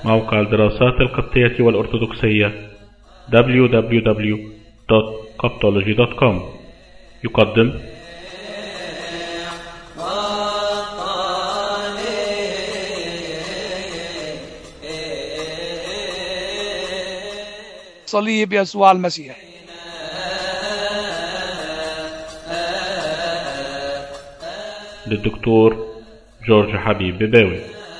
موقع الدراسات القبطية والأرثوذكسية www.coptology.com يقدم صليب يسوع المسيح للدكتور جورج حبيب بباوي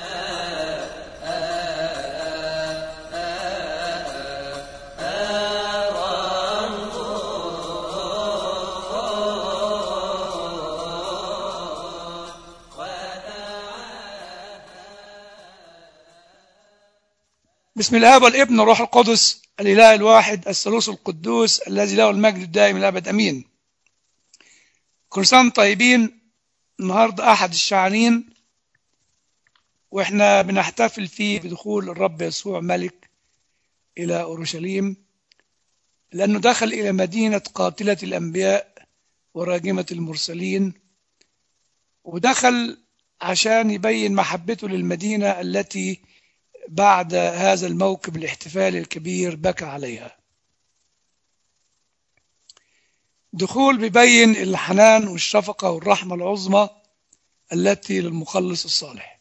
بسم الاب والابن والروح القدس الاله الواحد الثالوث القدوس الذي له المجد الدائم الابد امين كل سنه وانتم طيبين النهارده احد الشعانين واحنا بنحتفل فيه بدخول الرب يسوع ملك الى اورشليم لانه دخل الى مدينه قاتله الانبياء وراجمه المرسلين ودخل عشان يبين محبته للمدينه التي بعد هذا الموكب الاحتفالي الكبير بكى عليها دخول بيبين الحنان والشفقة والرحمة العظمى التي للمخلص الصالح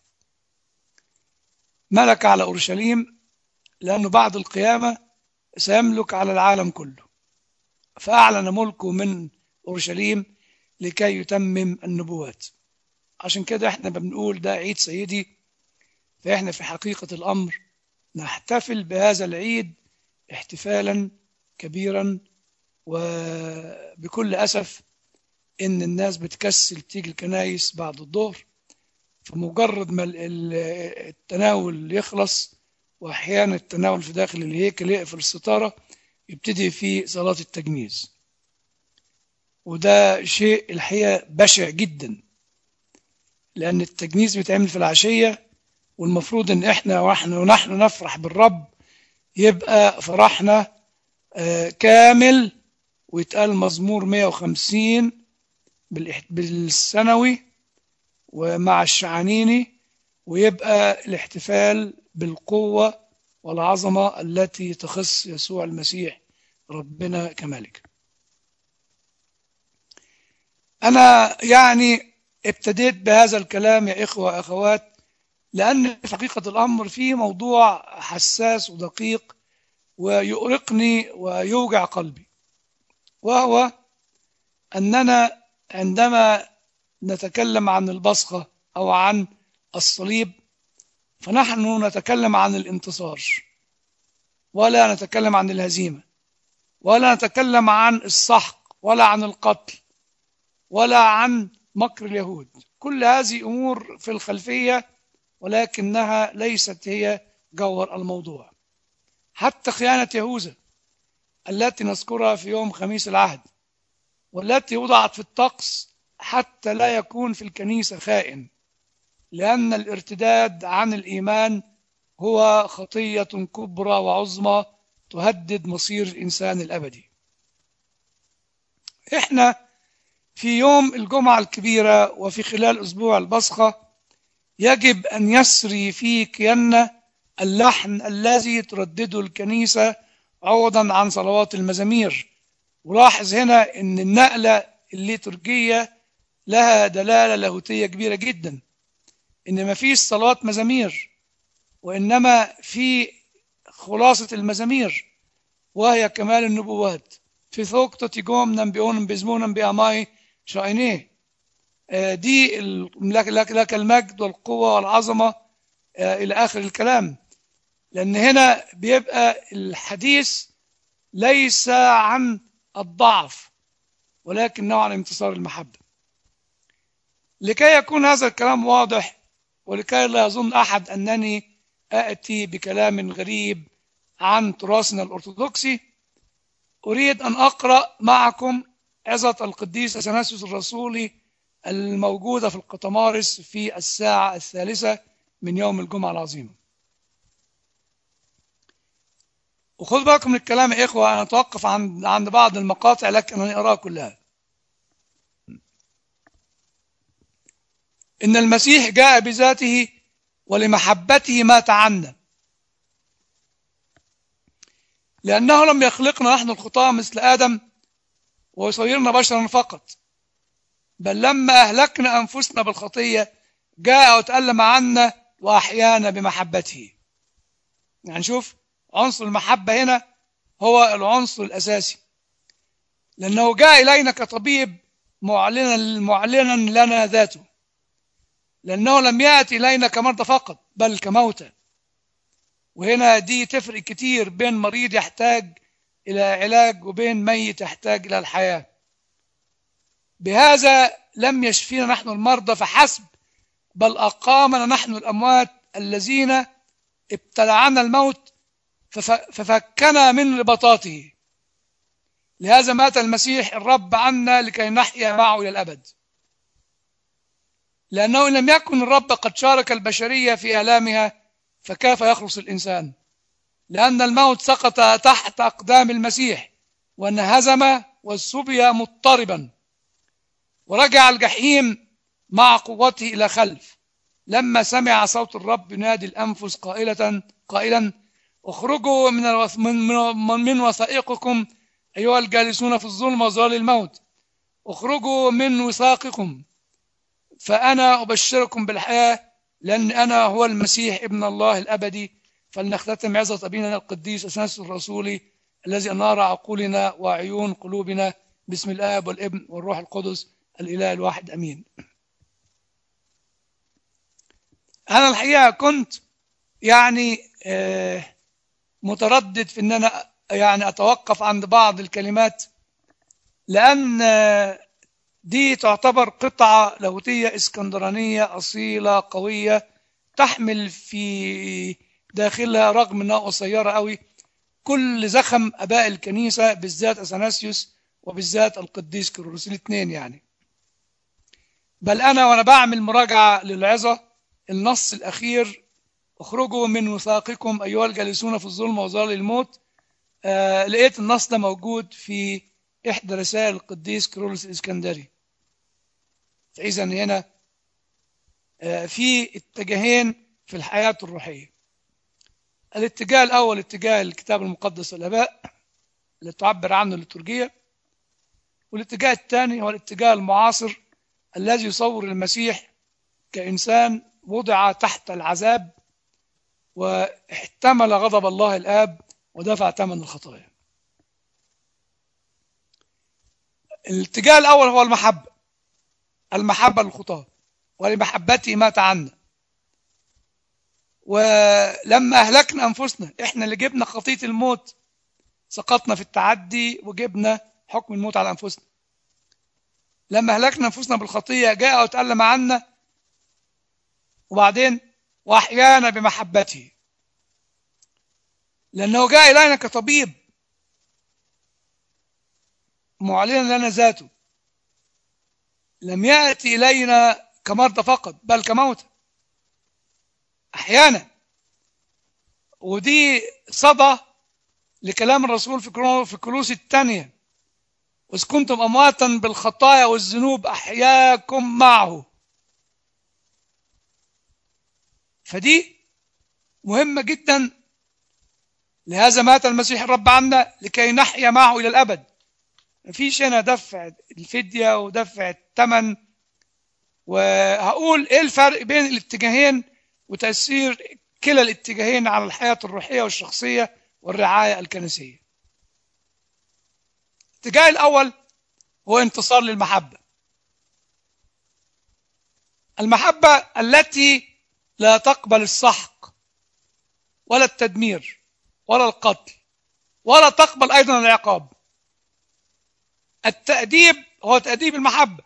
ملك على أورشليم لأنه بعد القيامة سيملك على العالم كله فأعلن ملكه من أورشليم لكي يتمم النبوات عشان كده احنا بنقول ده عيد سيدي فإحنا في حقيقة الأمر نحتفل بهذا العيد احتفالا كبيرا وبكل أسف إن الناس بتكسل تيجي الكنايس بعد الظهر فمجرد ما التناول يخلص وأحيانا التناول في داخل الهيكل يقفل الستارة يبتدي في صلاة التجنيز وده شيء الحقيقة بشع جدا لأن التجنيز بيتعمل في العشية والمفروض ان احنا ونحن ونحن نفرح بالرب يبقى فرحنا كامل ويتقال مزمور 150 بالسنوي ومع الشعانيني ويبقى الاحتفال بالقوة والعظمة التي تخص يسوع المسيح ربنا كملك أنا يعني ابتديت بهذا الكلام يا إخوة أخوات لأن في حقيقة الأمر فيه موضوع حساس ودقيق ويؤرقني ويوجع قلبي وهو أننا عندما نتكلم عن البصخة أو عن الصليب فنحن نتكلم عن الانتصار ولا نتكلم عن الهزيمة ولا نتكلم عن السحق ولا عن القتل ولا عن مكر اليهود كل هذه أمور في الخلفية ولكنها ليست هي جوهر الموضوع حتى خيانة يهوذا التي نذكرها في يوم خميس العهد والتي وضعت في الطقس حتى لا يكون في الكنيسة خائن لأن الارتداد عن الإيمان هو خطية كبرى وعظمى تهدد مصير الإنسان الأبدي إحنا في يوم الجمعة الكبيرة وفي خلال أسبوع البصخة يجب أن يسري في كياننا اللحن الذي تردده الكنيسة عوضا عن صلوات المزامير ولاحظ هنا أن النقلة الليتورجية لها دلالة لاهوتية كبيرة جدا إن ما فيش صلوات مزامير وإنما في خلاصة المزامير وهي كمال النبوات في ثوقتة تيجوم نبيون بزمون بأماي شاينيه دي لك, لك, لك المجد والقوة والعظمة إلى آخر الكلام لأن هنا بيبقى الحديث ليس عن الضعف ولكنه عن انتصار المحبة لكي يكون هذا الكلام واضح ولكي لا يظن أحد أنني آتي بكلام غريب عن تراثنا الأرثوذكسي أريد أن أقرأ معكم عظة القديس أثناسيوس الرسولي الموجودة في القطمارس في الساعة الثالثة من يوم الجمعة العظيمة وخذ بالكم من الكلام يا إخوة أنا أتوقف عند عند بعض المقاطع لكن أنا أراها كلها إن المسيح جاء بذاته ولمحبته مات عنا لأنه لم يخلقنا نحن الخطاة مثل آدم ويصيرنا بشرا فقط بل لما أهلكنا أنفسنا بالخطية جاء وتألم عنا وأحيانا بمحبته يعني شوف عنصر المحبة هنا هو العنصر الأساسي لأنه جاء إلينا كطبيب معلنا معلنا لنا ذاته لأنه لم يأتي إلينا كمرضى فقط بل كموتى وهنا دي تفرق كتير بين مريض يحتاج إلى علاج وبين ميت يحتاج إلى الحياة بهذا لم يشفينا نحن المرضى فحسب بل أقامنا نحن الأموات الذين ابتلعنا الموت ففكنا من رباطاته لهذا مات المسيح الرب عنا لكي نحيا معه إلى الأبد لأنه إن لم يكن الرب قد شارك البشرية في آلامها فكيف يخلص الإنسان لأن الموت سقط تحت أقدام المسيح وانهزم والسبي مضطربا ورجع الجحيم مع قوته إلى خلف لما سمع صوت الرب ينادي الأنفس قائلة قائلا اخرجوا من الوث... من, من, من وثائقكم أيها الجالسون في الظلم وظلال الموت اخرجوا من وثاقكم فأنا أبشركم بالحياة لأن أنا هو المسيح ابن الله الأبدي فلنختتم عظة أبينا القديس أساس الرسولي الذي أنار عقولنا وعيون قلوبنا باسم الآب والابن والروح القدس الإله الواحد أمين أنا الحقيقة كنت يعني متردد في أن أنا يعني أتوقف عند بعض الكلمات لأن دي تعتبر قطعة لاهوتية اسكندرانية أصيلة قوية تحمل في داخلها رغم أنها قصيرة قوي كل زخم أباء الكنيسة بالذات أثناسيوس وبالذات القديس كيرلس الاثنين يعني بل أنا وأنا بعمل مراجعة للعظة النص الأخير اخرجوا من وثاقكم أيها الجالسون في الظلم وظلال الموت آه لقيت النص ده موجود في إحدى رسائل القديس كيرلس الإسكندري إذا هنا آه في اتجاهين في الحياة الروحية الاتجاه الأول اتجاه الكتاب المقدس والآباء اللي تعبر عنه الليتورجية والاتجاه الثاني هو الاتجاه المعاصر الذي يصور المسيح كإنسان وضع تحت العذاب واحتمل غضب الله الآب ودفع ثمن الخطايا الاتجاه الأول هو المحبة المحبة للخطاة ولمحبته مات عنا ولما أهلكنا أنفسنا إحنا اللي جبنا خطية الموت سقطنا في التعدي وجبنا حكم الموت على أنفسنا لما أهلكنا أنفسنا بالخطية جاء وتألم عنا وبعدين وأحيانا بمحبته لأنه جاء إلينا كطبيب معلنا لنا ذاته لم يأتي إلينا كمرضى فقط بل كموتى أحيانا ودي صدى لكلام الرسول في كلوس الثانية إذ كنتم أمواتا بالخطايا والذنوب أحياكم معه فدي مهمة جدا لهذا مات المسيح الرب عنا لكي نحيا معه إلى الأبد مفيش هنا دفع الفدية ودفع الثمن وهقول ايه الفرق بين الاتجاهين وتأثير كلا الاتجاهين على الحياة الروحية والشخصية والرعاية الكنسية الاتجاه الأول هو انتصار للمحبة المحبة التي لا تقبل السحق ولا التدمير ولا القتل ولا تقبل أيضا العقاب التأديب هو تأديب المحبة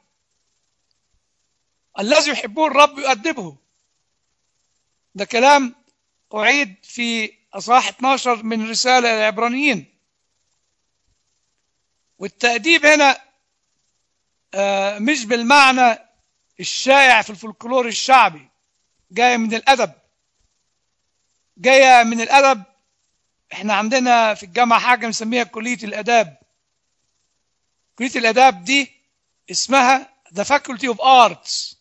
الذي يحبه الرب يؤدبه ده كلام أعيد في أصحاح 12 من رسالة العبرانيين والتأديب هنا مش بالمعنى الشائع في الفلكلور الشعبي جاية من الأدب جاية من الأدب احنا عندنا في الجامعة حاجة نسميها كلية الأداب كلية الآداب دي اسمها The Faculty of Arts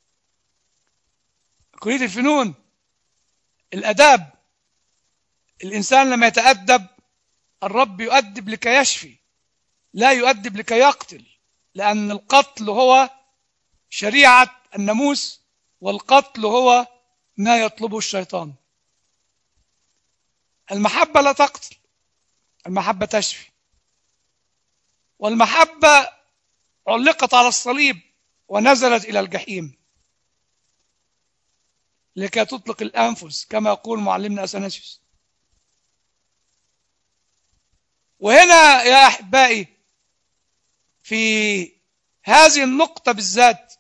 كلية الفنون الآداب الإنسان لما يتأدب الرب يؤدب لكي يشفي لا يؤدب لكي يقتل لأن القتل هو شريعة الناموس والقتل هو ما يطلبه الشيطان المحبة لا تقتل المحبة تشفي والمحبة علقت على الصليب ونزلت إلى الجحيم لكي تطلق الأنفس كما يقول معلمنا أثناسيوس وهنا يا أحبائي في هذه النقطة بالذات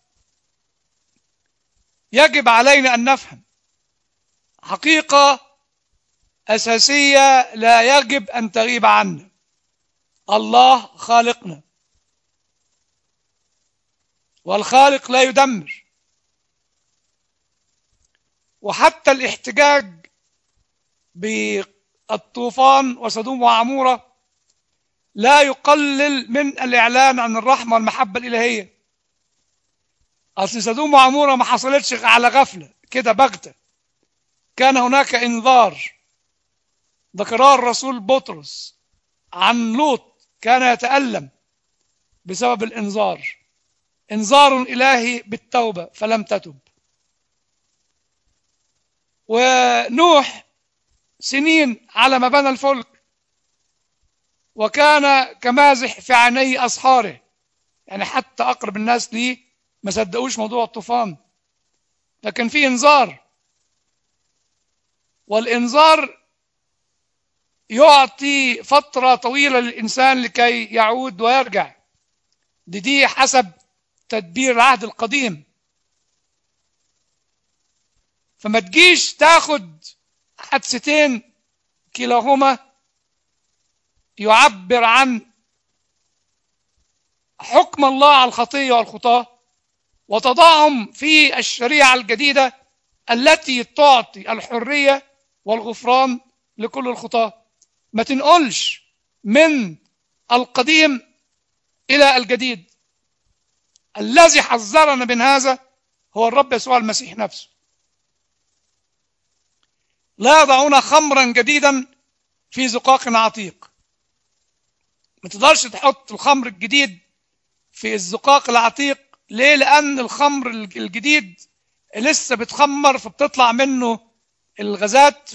يجب علينا أن نفهم حقيقة أساسية لا يجب أن تغيب عنا الله خالقنا والخالق لا يدمر وحتى الاحتجاج بالطوفان وسدوم وعمورة لا يقلل من الإعلان عن الرحمة والمحبة الإلهية أصل سدوم وعمورة ما حصلتش على غفلة كده بغتة كان هناك إنذار ذكرها الرسول بطرس عن لوط كان يتألم بسبب الإنذار إنذار إلهي بالتوبة فلم تتب ونوح سنين على ما بنى الفلك وكان كمازح في عيني أصهاره يعني حتى أقرب الناس ليه ما صدقوش موضوع الطوفان لكن في إنذار والإنذار يعطي فترة طويلة للإنسان لكي يعود ويرجع دي, دي حسب تدبير العهد القديم فما تجيش تاخد حادثتين كلاهما يعبر عن حكم الله على الخطية والخطاة وتضعهم في الشريعة الجديدة التي تعطي الحرية والغفران لكل الخطاة ما تنقلش من القديم إلى الجديد الذي حذرنا من هذا هو الرب يسوع المسيح نفسه لا يضعون خمرا جديدا في زقاق عتيق ما تقدرش تحط الخمر الجديد في الزقاق العتيق ليه لان الخمر الجديد لسه بتخمر فبتطلع منه الغازات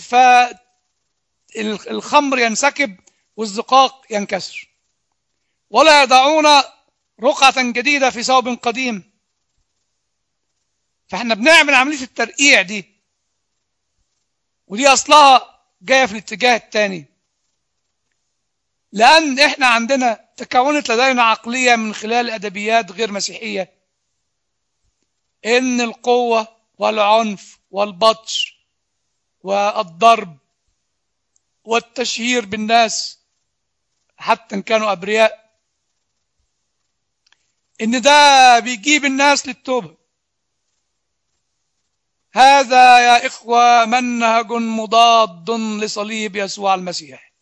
فالخمر ينسكب والزقاق ينكسر ولا يضعون رقعة جديدة في ثوب قديم فاحنا بنعمل عملية الترقيع دي ودي أصلها جاية في الاتجاه الثاني لأن احنا عندنا تكونت لدينا عقلية من خلال أدبيات غير مسيحية إن القوة والعنف والبطش والضرب والتشهير بالناس حتى إن كانوا أبرياء إن ده بيجيب الناس للتوبة هذا يا إخوة منهج مضاد لصليب يسوع المسيح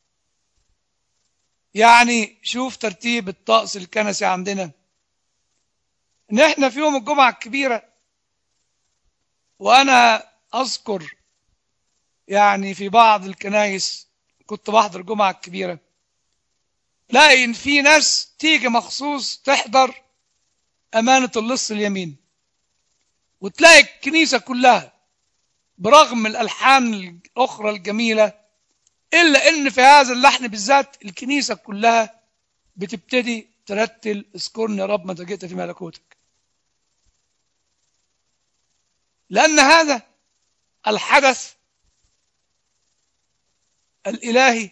يعني شوف ترتيب الطقس الكنسي عندنا ان احنا في يوم الجمعة الكبيرة وانا اذكر يعني في بعض الكنايس كنت بحضر الجمعة الكبيرة لاقي ان في ناس تيجي مخصوص تحضر امانة اللص اليمين وتلاقي الكنيسة كلها برغم الالحان الاخرى الجميلة الا ان في هذا اللحن بالذات الكنيسة كلها بتبتدي ترتل اذكرني يا رب متى جئت في ملكوتك لأن هذا الحدث الإلهي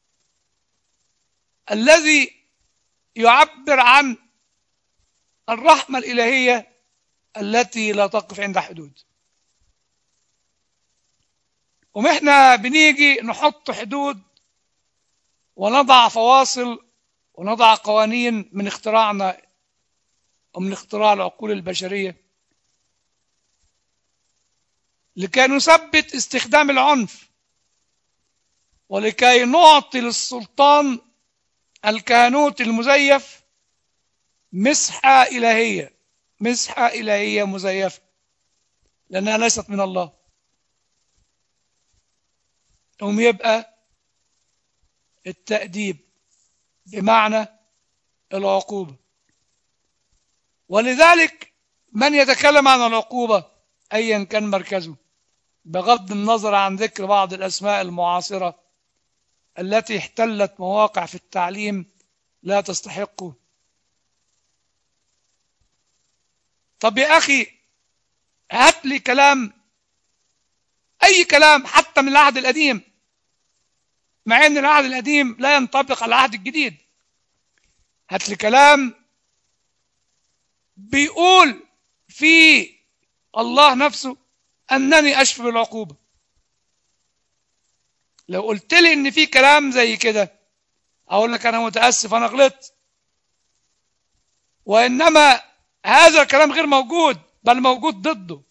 الذي يعبر عن الرحمة الإلهية التي لا تقف عند حدود ومحنا بنيجي نحط حدود ونضع فواصل ونضع قوانين من اختراعنا ومن اختراع العقول البشريه لكي نثبت استخدام العنف ولكي نعطي للسلطان الكهنوت المزيف مسحة إلهية مسحة إلهية مزيفة لأنها ليست من الله هم يبقى التأديب بمعنى العقوبة ولذلك من يتكلم عن العقوبة أيا كان مركزه بغض النظر عن ذكر بعض الأسماء المعاصرة التي احتلت مواقع في التعليم لا تستحقه طب يا أخي هات لي كلام أي كلام حتى من العهد القديم مع أن العهد القديم لا ينطبق على العهد الجديد هات لي كلام بيقول في الله نفسه أنني أشفي بالعقوبة لو قلت لي إن في كلام زي كده أقول لك أنا متأسف أنا غلطت وإنما هذا الكلام غير موجود بل موجود ضده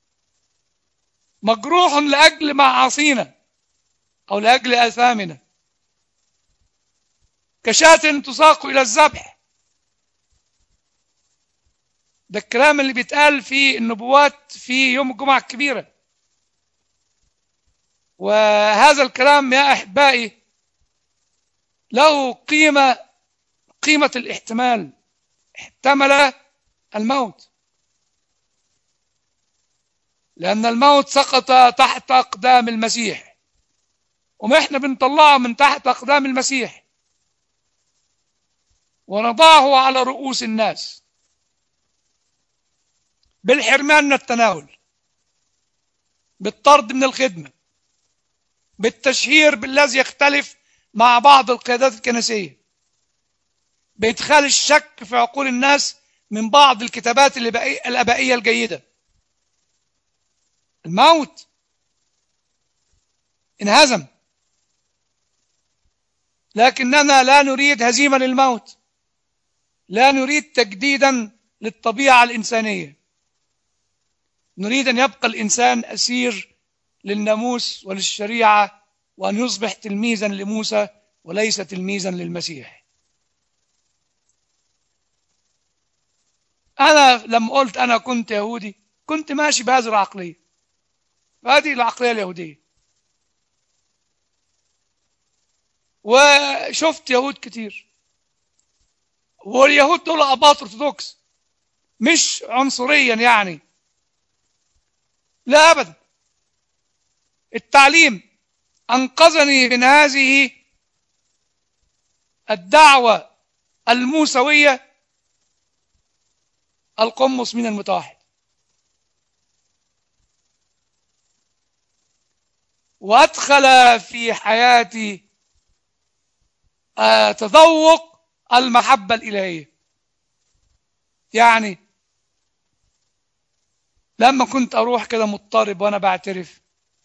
مجروح لأجل معاصينا أو لأجل آثامنا كشاة تساق إلى الذبح ده الكلام اللي بيتقال في النبوات في يوم الجمعة الكبيرة وهذا الكلام يا أحبائي له قيمة قيمة الاحتمال احتمل الموت لأن الموت سقط تحت أقدام المسيح وما احنا بنطلعه من تحت أقدام المسيح ونضعه على رؤوس الناس بالحرمان من التناول بالطرد من الخدمة بالتشهير بالذي يختلف مع بعض القيادات الكنسية بإدخال الشك في عقول الناس من بعض الكتابات الأبائية الجيدة الموت انهزم لكننا لا نريد هزيمة للموت لا نريد تجديدا للطبيعة الإنسانية نريد أن يبقى الإنسان أسير للناموس وللشريعة وأن يصبح تلميذا لموسى وليس تلميذا للمسيح أنا لما قلت أنا كنت يهودي كنت ماشي بهذه العقلية هذه العقلية اليهودية وشفت يهود كتير واليهود دول أباط أرثوذكس مش عنصريا يعني لا أبدا التعليم أنقذني من هذه الدعوة الموسوية القمص من المتوحد وأدخل في حياتي تذوق المحبة الإلهية يعني لما كنت أروح كده مضطرب وأنا بعترف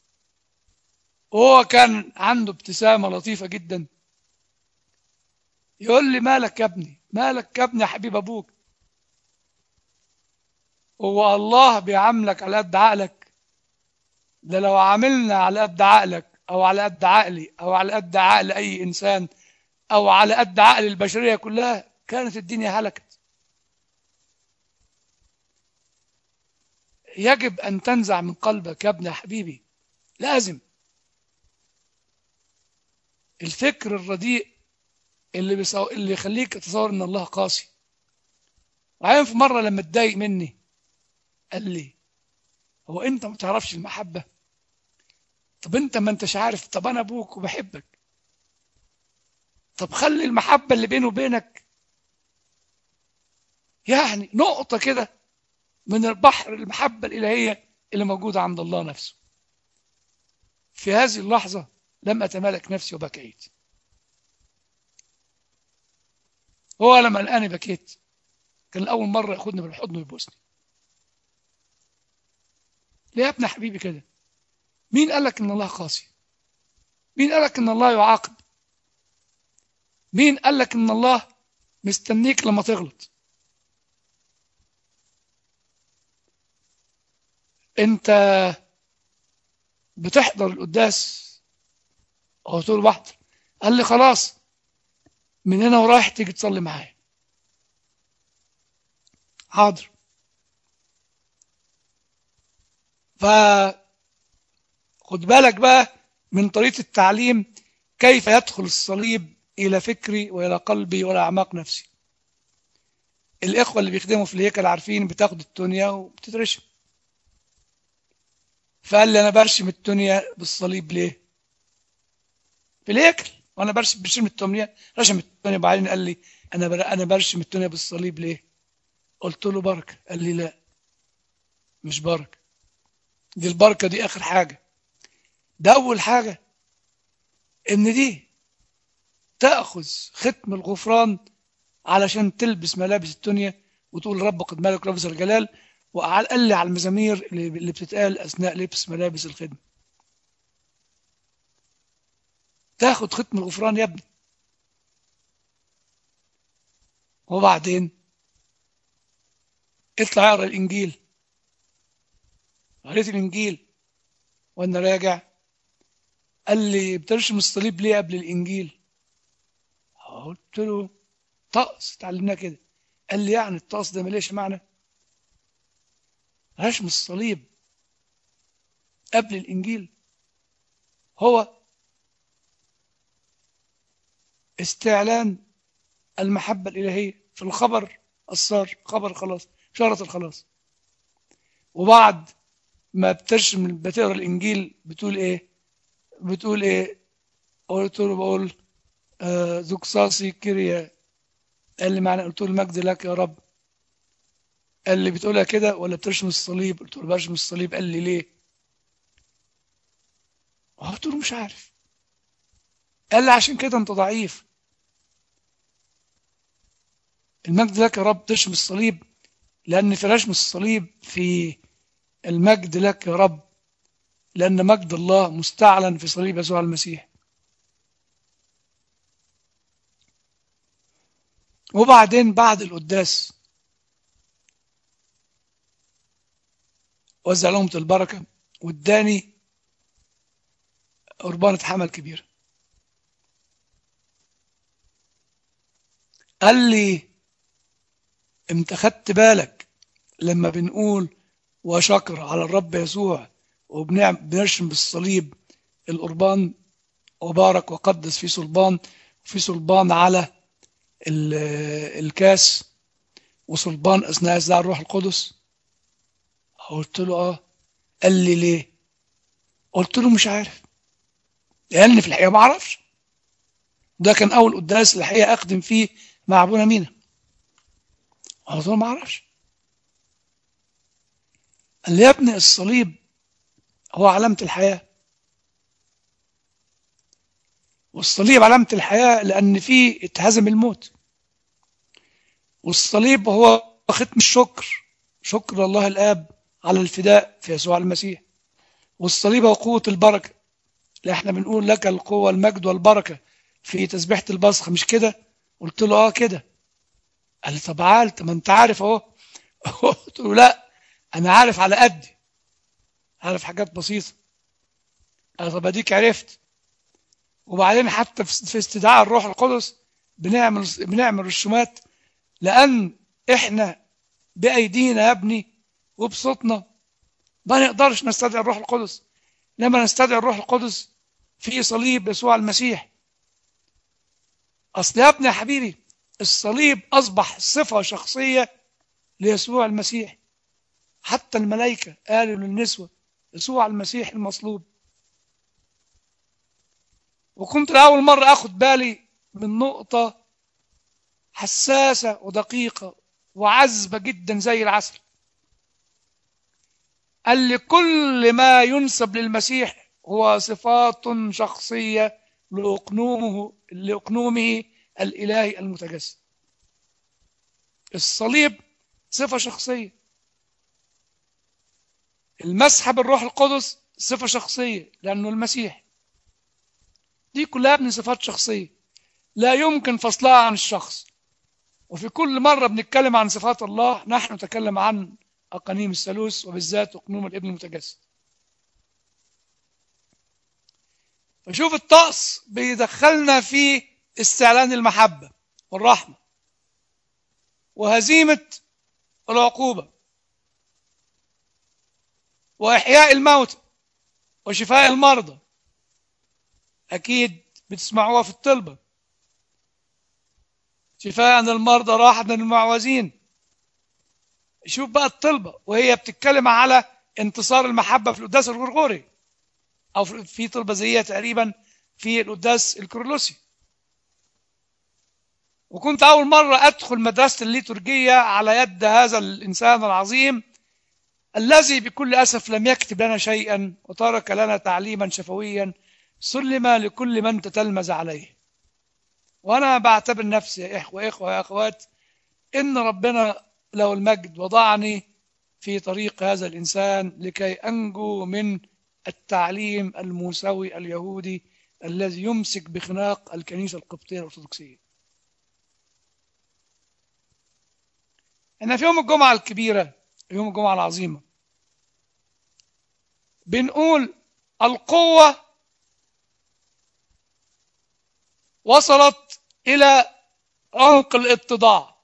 وهو كان عنده ابتسامة لطيفة جدا يقول لي مالك يا ابني مالك يا ابني يا حبيب أبوك هو الله بيعاملك على قد عقلك ده لو عاملنا على قد عقلك أو على قد عقلي أو على قد عقل أي إنسان أو على قد عقل البشرية كلها كانت الدنيا هلكت يجب أن تنزع من قلبك يا ابني يا حبيبي لازم الفكر الرديء اللي بيصو... اللي يخليك تتصور ان الله قاسي وعين في مره لما اتضايق مني قال لي هو انت ما تعرفش المحبه طب انت ما انتش عارف طب انا ابوك وبحبك طب خلي المحبه اللي بيني وبينك يعني نقطه كده من البحر المحبه الالهيه اللي موجوده عند الله نفسه في هذه اللحظه لم أتمالك نفسي وبكيت هو لما لقاني بكيت كان أول مرة ياخدني بالحضن ويبوسني ليه يا ابن حبيبي كده مين قال لك إن الله قاسي مين قال لك إن الله يعاقب مين قال لك إن الله مستنيك لما تغلط انت بتحضر القداس قلت له بحضر قال لي خلاص من هنا ورايح تيجي تصلي معايا حاضر ف خد بالك بقى من طريقة التعليم كيف يدخل الصليب إلى فكري وإلى قلبي وإلى أعماق نفسي الإخوة اللي بيخدموا في الهيكل عارفين بتاخد التونيا وبتترشم فقال لي أنا برشم التونيا بالصليب ليه في الهيكل وأنا برشم برشم التونيا رشم التونيا وبعدين قال لي أنا بر... أنا برشم التونيا بالصليب ليه قلت له بركة قال لي لا مش بركة دي البركة دي آخر حاجة ده أول حاجة إن دي تأخذ ختم الغفران علشان تلبس ملابس الدنيا وتقول رب قد مالك لفظ الجلال وقال لي على المزامير اللي اللي بتتقال أثناء لبس ملابس الخدمة تاخد ختم الغفران يا ابني وبعدين اطلع اقرا الانجيل قريت الانجيل وانا راجع قال لي بترشم الصليب ليه قبل الانجيل قلت له طقس اتعلمناه كده قال لي يعني الطقس ده مليش معنى رشم الصليب قبل الانجيل هو استعلان المحبة الإلهية في الخبر الصار خبر خلاص شارة الخلاص وبعد ما بترشم بتقرا الإنجيل بتقول إيه بتقول إيه قلت له بقول آه زوكساسي كيريا قال لي معنى قلت له المجد لك يا رب قال لي بتقولها كده ولا بترشم الصليب قلت له برشم الصليب قال لي ليه قلت له مش عارف قال لي عشان كده انت ضعيف المجد لك يا رب ترشم الصليب لأن في رشم الصليب في المجد لك يا رب لأن مجد الله مستعلن في صليب يسوع المسيح وبعدين بعد القداس وزع لهم البركة واداني قربانة حمل كبيرة قال لي انت خدت بالك لما بنقول وشكر على الرب يسوع وبنرشم بالصليب القربان وبارك وقدس في صلبان في صلبان على الكاس وصلبان اثناء ازداع الروح القدس قلت له اه قال لي ليه قلت له مش عارف لان في الحقيقه ما اعرفش ده كان اول قداس الحقيقه اخدم فيه مع ابونا مينا قلت له ما اعرفش قال لي يا ابني الصليب هو علامة الحياة والصليب علامة الحياة لأن فيه اتهزم الموت والصليب هو ختم الشكر شكر الله الآب على الفداء في يسوع المسيح والصليب هو قوة البركة اللي احنا بنقول لك القوة المجد والبركة في تسبيحة البصخة مش كده قلت له اه كده قال لي طب عال ما انت عارف اهو قلت له لا انا عارف على قدي عارف حاجات بسيطة قال طب اديك عرفت وبعدين حتى في استدعاء الروح القدس بنعمل بنعمل رسومات لان احنا بايدينا يا ابني وبصوتنا ما نقدرش نستدعي الروح القدس لما نستدعي الروح القدس في صليب يسوع المسيح اصل يا ابني يا حبيبي الصليب اصبح صفه شخصيه ليسوع المسيح حتى الملائكه قالوا للنسوه يسوع المسيح المصلوب وكنت لأول مرة أخد بالي من نقطة حساسة ودقيقة وعذبة جدا زي العسل قال لي كل ما ينسب للمسيح هو صفات شخصية لأقنومه لأقنومه الإلهي المتجسد الصليب صفة شخصية المسحة بالروح القدس صفة شخصية لأنه المسيح دي كلها من صفات شخصية لا يمكن فصلها عن الشخص وفي كل مرة بنتكلم عن صفات الله نحن نتكلم عن أقانيم الثالوث وبالذات أقنوم الابن المتجسد فشوف الطقس بيدخلنا في استعلان المحبة والرحمة وهزيمة العقوبة وإحياء الموتى وشفاء المرضى أكيد بتسمعوها في الطلبة شفاء المرضى راحة للمعوزين شوف بقى الطلبة وهي بتتكلم على انتصار المحبة في القداس الغرغوري أو في طلبة زيها تقريبا في القداس الكرولوسي وكنت أول مرة أدخل مدرسة الليتورجية على يد هذا الإنسان العظيم الذي بكل أسف لم يكتب لنا شيئا وترك لنا تعليما شفويا سلم لكل من تتلمذ عليه وأنا بعتبر نفسي يا إخوة إخوة يا أخوات إن ربنا له المجد وضعني في طريق هذا الإنسان لكي أنجو من التعليم الموسوي اليهودي الذي يمسك بخناق الكنيسة القبطية الأرثوذكسية احنا في يوم الجمعة الكبيرة يوم الجمعة العظيمة بنقول القوة وصلت إلى عمق الاتضاع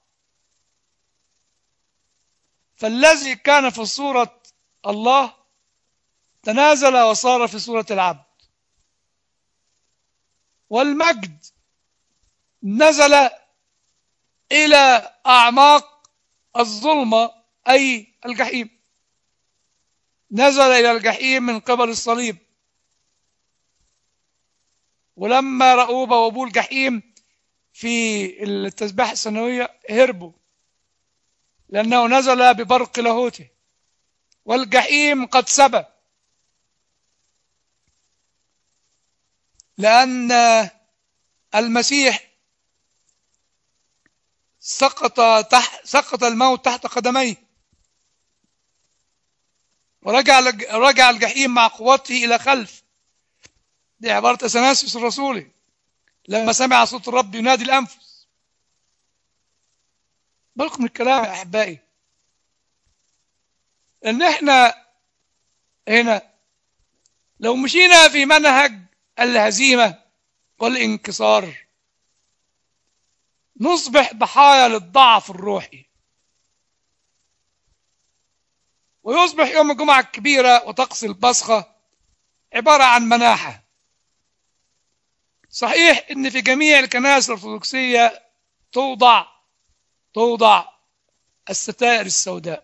فالذي كان في صورة الله تنازل وصار في صورة العبد والمجد نزل إلى أعماق الظلمة أي الجحيم نزل إلى الجحيم من قبل الصليب ولما رأوا بوابو الجحيم في التسبيح السنوية هربوا لأنه نزل ببرق لاهوته والجحيم قد سبى لأن المسيح سقط تحت سقط الموت تحت قدميه ورجع رجع الجحيم مع قوته إلى خلف دي عبارة أثناسيوس الرسولي لما سمع صوت الرب ينادي الأنفس بالكم الكلام يا أحبائي إن إحنا هنا لو مشينا في منهج الهزيمة والانكسار نصبح ضحايا للضعف الروحي ويصبح يوم الجمعة الكبيرة وطقس البصخة عبارة عن مناحة صحيح ان في جميع الكنائس الارثوذكسية توضع توضع الستائر السوداء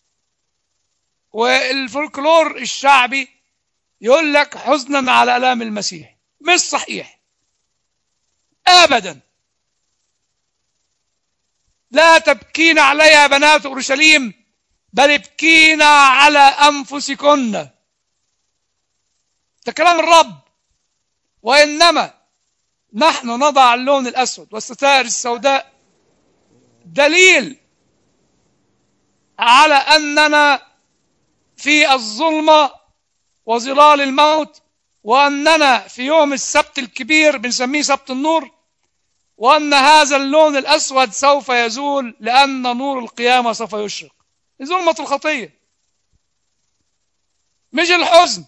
والفولكلور الشعبي يقول لك حزنا على الام المسيح مش صحيح ابدا لا تبكين عليها بنات اورشليم بل ابكينا على انفسكن ده كلام الرب وانما نحن نضع اللون الاسود والستائر السوداء دليل على اننا في الظلمه وظلال الموت واننا في يوم السبت الكبير بنسميه سبت النور وان هذا اللون الاسود سوف يزول لان نور القيامه سوف يشرق ظلمه الخطيه مش الحزن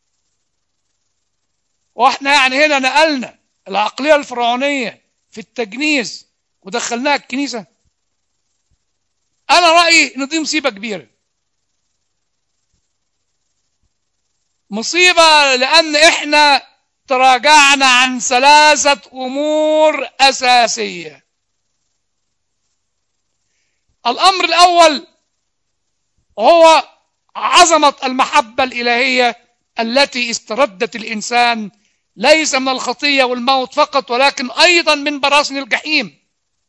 واحنا يعني هنا نقلنا العقليه الفرعونيه في التجنيس ودخلناها الكنيسه انا رايي ان دي مصيبه كبيره مصيبه لان احنا تراجعنا عن ثلاثه امور اساسيه الامر الاول هو عظمه المحبه الالهيه التي استردت الانسان ليس من الخطيه والموت فقط ولكن ايضا من براثن الجحيم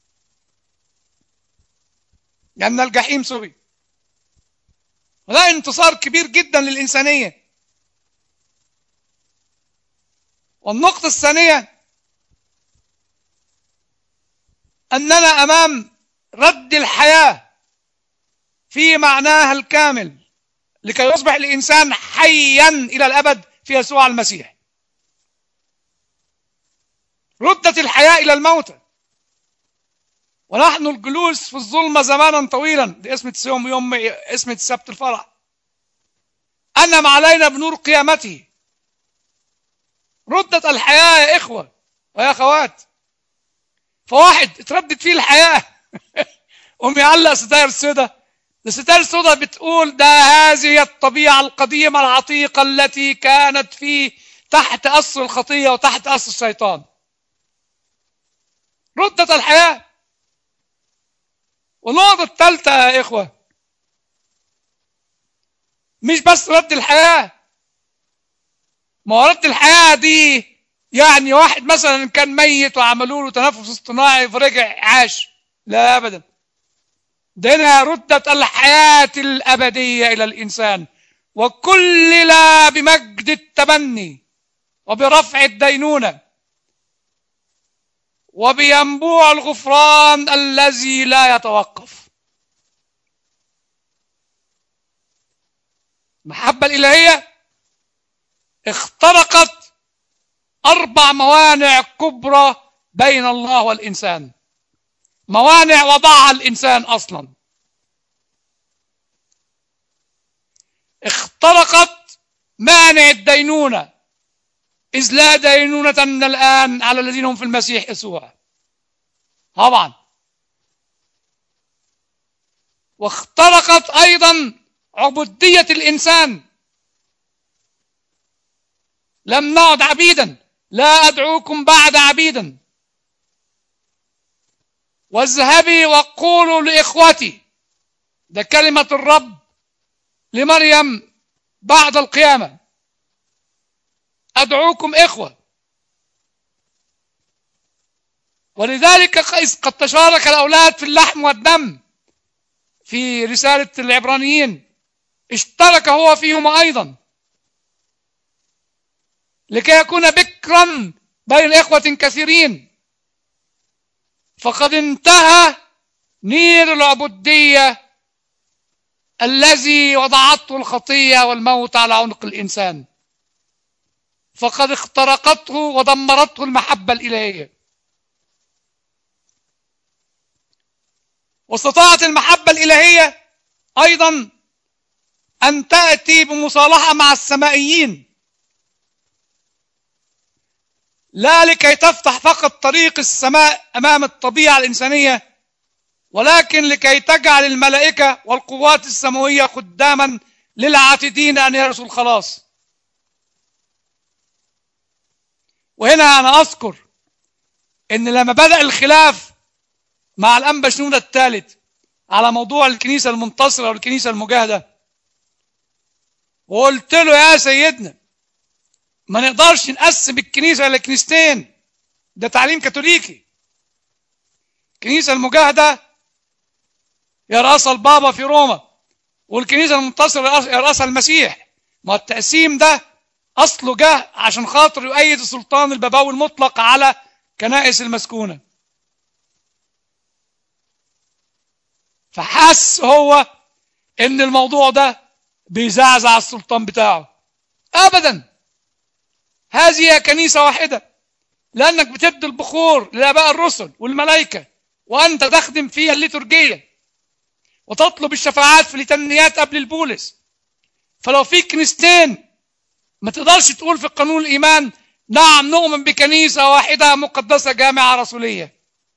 لان الجحيم سبي وده انتصار كبير جدا للانسانيه والنقطه الثانيه اننا امام رد الحياه في معناها الكامل لكي يصبح الانسان حيا الى الابد في يسوع المسيح ردت الحياه الى الموتى ونحن الجلوس في الظلمة زمانا طويلا دي اسمة يوم يوم اسمة سبت الفرح أنم علينا بنور قيامته ردت الحياة يا إخوة ويا أخوات فواحد اتردت فيه الحياة قوم يعلق ستاير السوداء الستاير السوداء بتقول ده هذه الطبيعة القديمة العتيقة التي كانت في تحت أسر الخطية وتحت أسر الشيطان ردت الحياة والنقطة الثالثة يا إخوة مش بس رد الحياة ما هو رد الحياة دي يعني واحد مثلا كان ميت وعملوا له تنفس اصطناعي فرجع عاش لا أبدا ده هنا ردت الحياة الأبدية إلى الإنسان وكلل بمجد التبني وبرفع الدينونة وبينبوع الغفران الذي لا يتوقف المحبة الإلهية اخترقت أربع موانع كبرى بين الله والإنسان موانع وضعها الإنسان أصلا اخترقت مانع الدينونة إذ لا دينونة من الآن على الذين هم في المسيح يسوع طبعا واخترقت أيضا عبودية الإنسان لم نعد عبيدا لا أدعوكم بعد عبيدا واذهبي وقولوا لإخوتي ده كلمة الرب لمريم بعد القيامة أدعوكم إخوة ولذلك قد تشارك الأولاد في اللحم والدم في رسالة العبرانيين اشترك هو فيهم أيضا لكي يكون بكرا بين إخوة كثيرين فقد انتهى نير العبودية الذي وضعته الخطية والموت على عنق الإنسان فقد اخترقته ودمرته المحبة الإلهية واستطاعت المحبة الإلهية أيضا أن تأتي بمصالحة مع السمائيين لا لكي تفتح فقط طريق السماء أمام الطبيعة الإنسانية ولكن لكي تجعل الملائكة والقوات السماوية خداما للعاتدين أن يرثوا الخلاص وهنا أنا أذكر إن لما بدأ الخلاف مع الأنبا شنودة الثالث على موضوع الكنيسة المنتصرة والكنيسة المجاهدة وقلت له يا سيدنا ما نقدرش نقسم الكنيسة إلى كنيستين ده تعليم كاثوليكي الكنيسة المجاهدة يرأسها البابا في روما والكنيسة المنتصرة يرأسها المسيح ما التقسيم ده أصله جه عشان خاطر يؤيد السلطان البابوي المطلق على كنائس المسكونة فحس هو ان الموضوع ده بيزعزع السلطان بتاعه ابدا هذه هي كنيسة واحدة لانك بتدي البخور لاباء الرسل والملائكة وانت تخدم فيها الليتورجية وتطلب الشفاعات في التنيات قبل البولس فلو في كنيستين ما تقدرش تقول في قانون الايمان نعم نؤمن بكنيسة واحدة مقدسة جامعة رسولية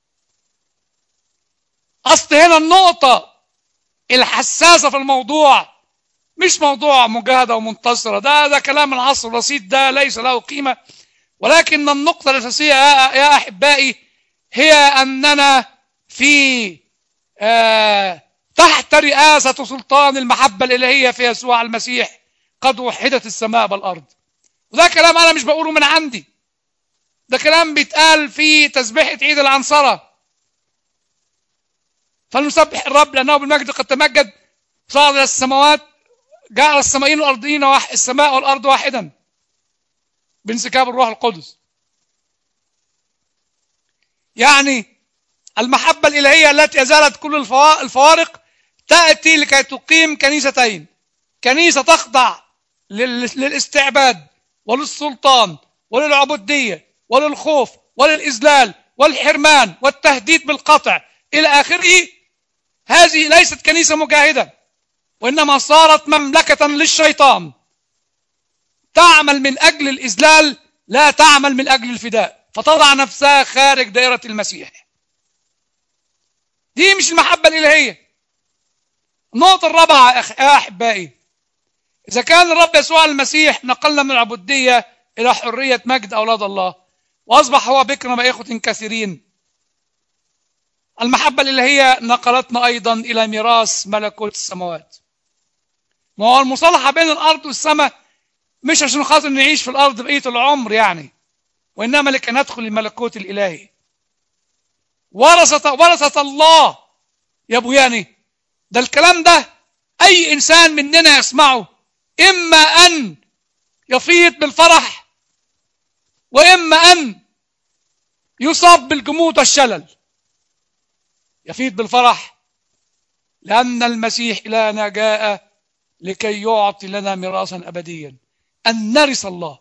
اصل هنا النقطة الحساسة في الموضوع مش موضوع مجاهدة ومنتصرة ده ده كلام العصر الرصيد ده ليس له قيمة ولكن النقطة الأساسية يا, يا أحبائي هي أننا في آه تحت رئاسة سلطان المحبة الإلهية في يسوع المسيح قد وحدت السماء بالأرض وده كلام أنا مش بقوله من عندي ده كلام بيتقال في تسبيحة عيد العنصرة فلنسبح الرب لأنه بالمجد قد تمجد صعد إلى السماوات جعل السمائين والأرضين واحد السماء والأرض واحدا بانسكاب الروح القدس يعني المحبة الإلهية التي أزالت كل الفوارق تأتي لكي تقيم كنيستين كنيسة تخضع للاستعباد وللسلطان وللعبودية وللخوف وللإذلال والحرمان والتهديد بالقطع إلى آخره هذه ليست كنيسة مجاهدة وإنما صارت مملكة للشيطان تعمل من أجل الإذلال لا تعمل من أجل الفداء فتضع نفسها خارج دائرة المسيح دي مش المحبة الإلهية النقطة الرابعة يا أحبائي إذا كان الرب يسوع المسيح نقلنا من العبودية إلى حرية مجد أولاد الله وأصبح هو بكر مع إخوة كثيرين المحبة الإلهية نقلتنا أيضا إلى ميراث ملكوت السماوات ما هو المصالحة بين الأرض والسماء مش عشان خاطر نعيش في الأرض بقية العمر يعني وإنما لكي ندخل الملكوت الإلهي ورثة ورثة الله يا أبوياني ده الكلام ده أي إنسان مننا يسمعه إما أن يفيض بالفرح وإما أن يصاب بالجمود والشلل يفيض بالفرح لأن المسيح إلهنا جاء لكي يعطي لنا ميراثا أبديا أن نرث الله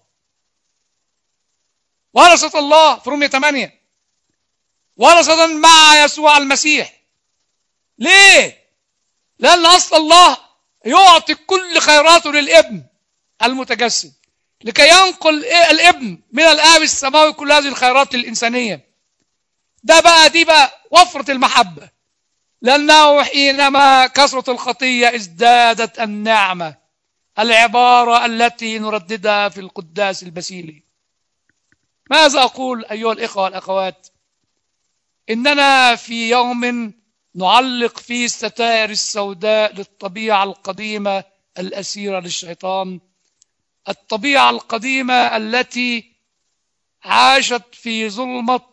ورثة الله في رومية 8 ورثة مع يسوع المسيح ليه؟ لأن أصل الله يعطي كل خيراته للابن المتجسد لكي ينقل الابن من الآب السماوي كل هذه الخيرات الإنسانية ده بقى دي بقى وفرة المحبة لأنه حينما كثرت الخطية ازدادت النعمة العبارة التي نرددها في القداس البسيلي ماذا أقول أيها الإخوة والأخوات إننا في يوم نعلق فيه الستائر السوداء للطبيعة القديمة الأسيرة للشيطان الطبيعة القديمة التي عاشت في ظلمة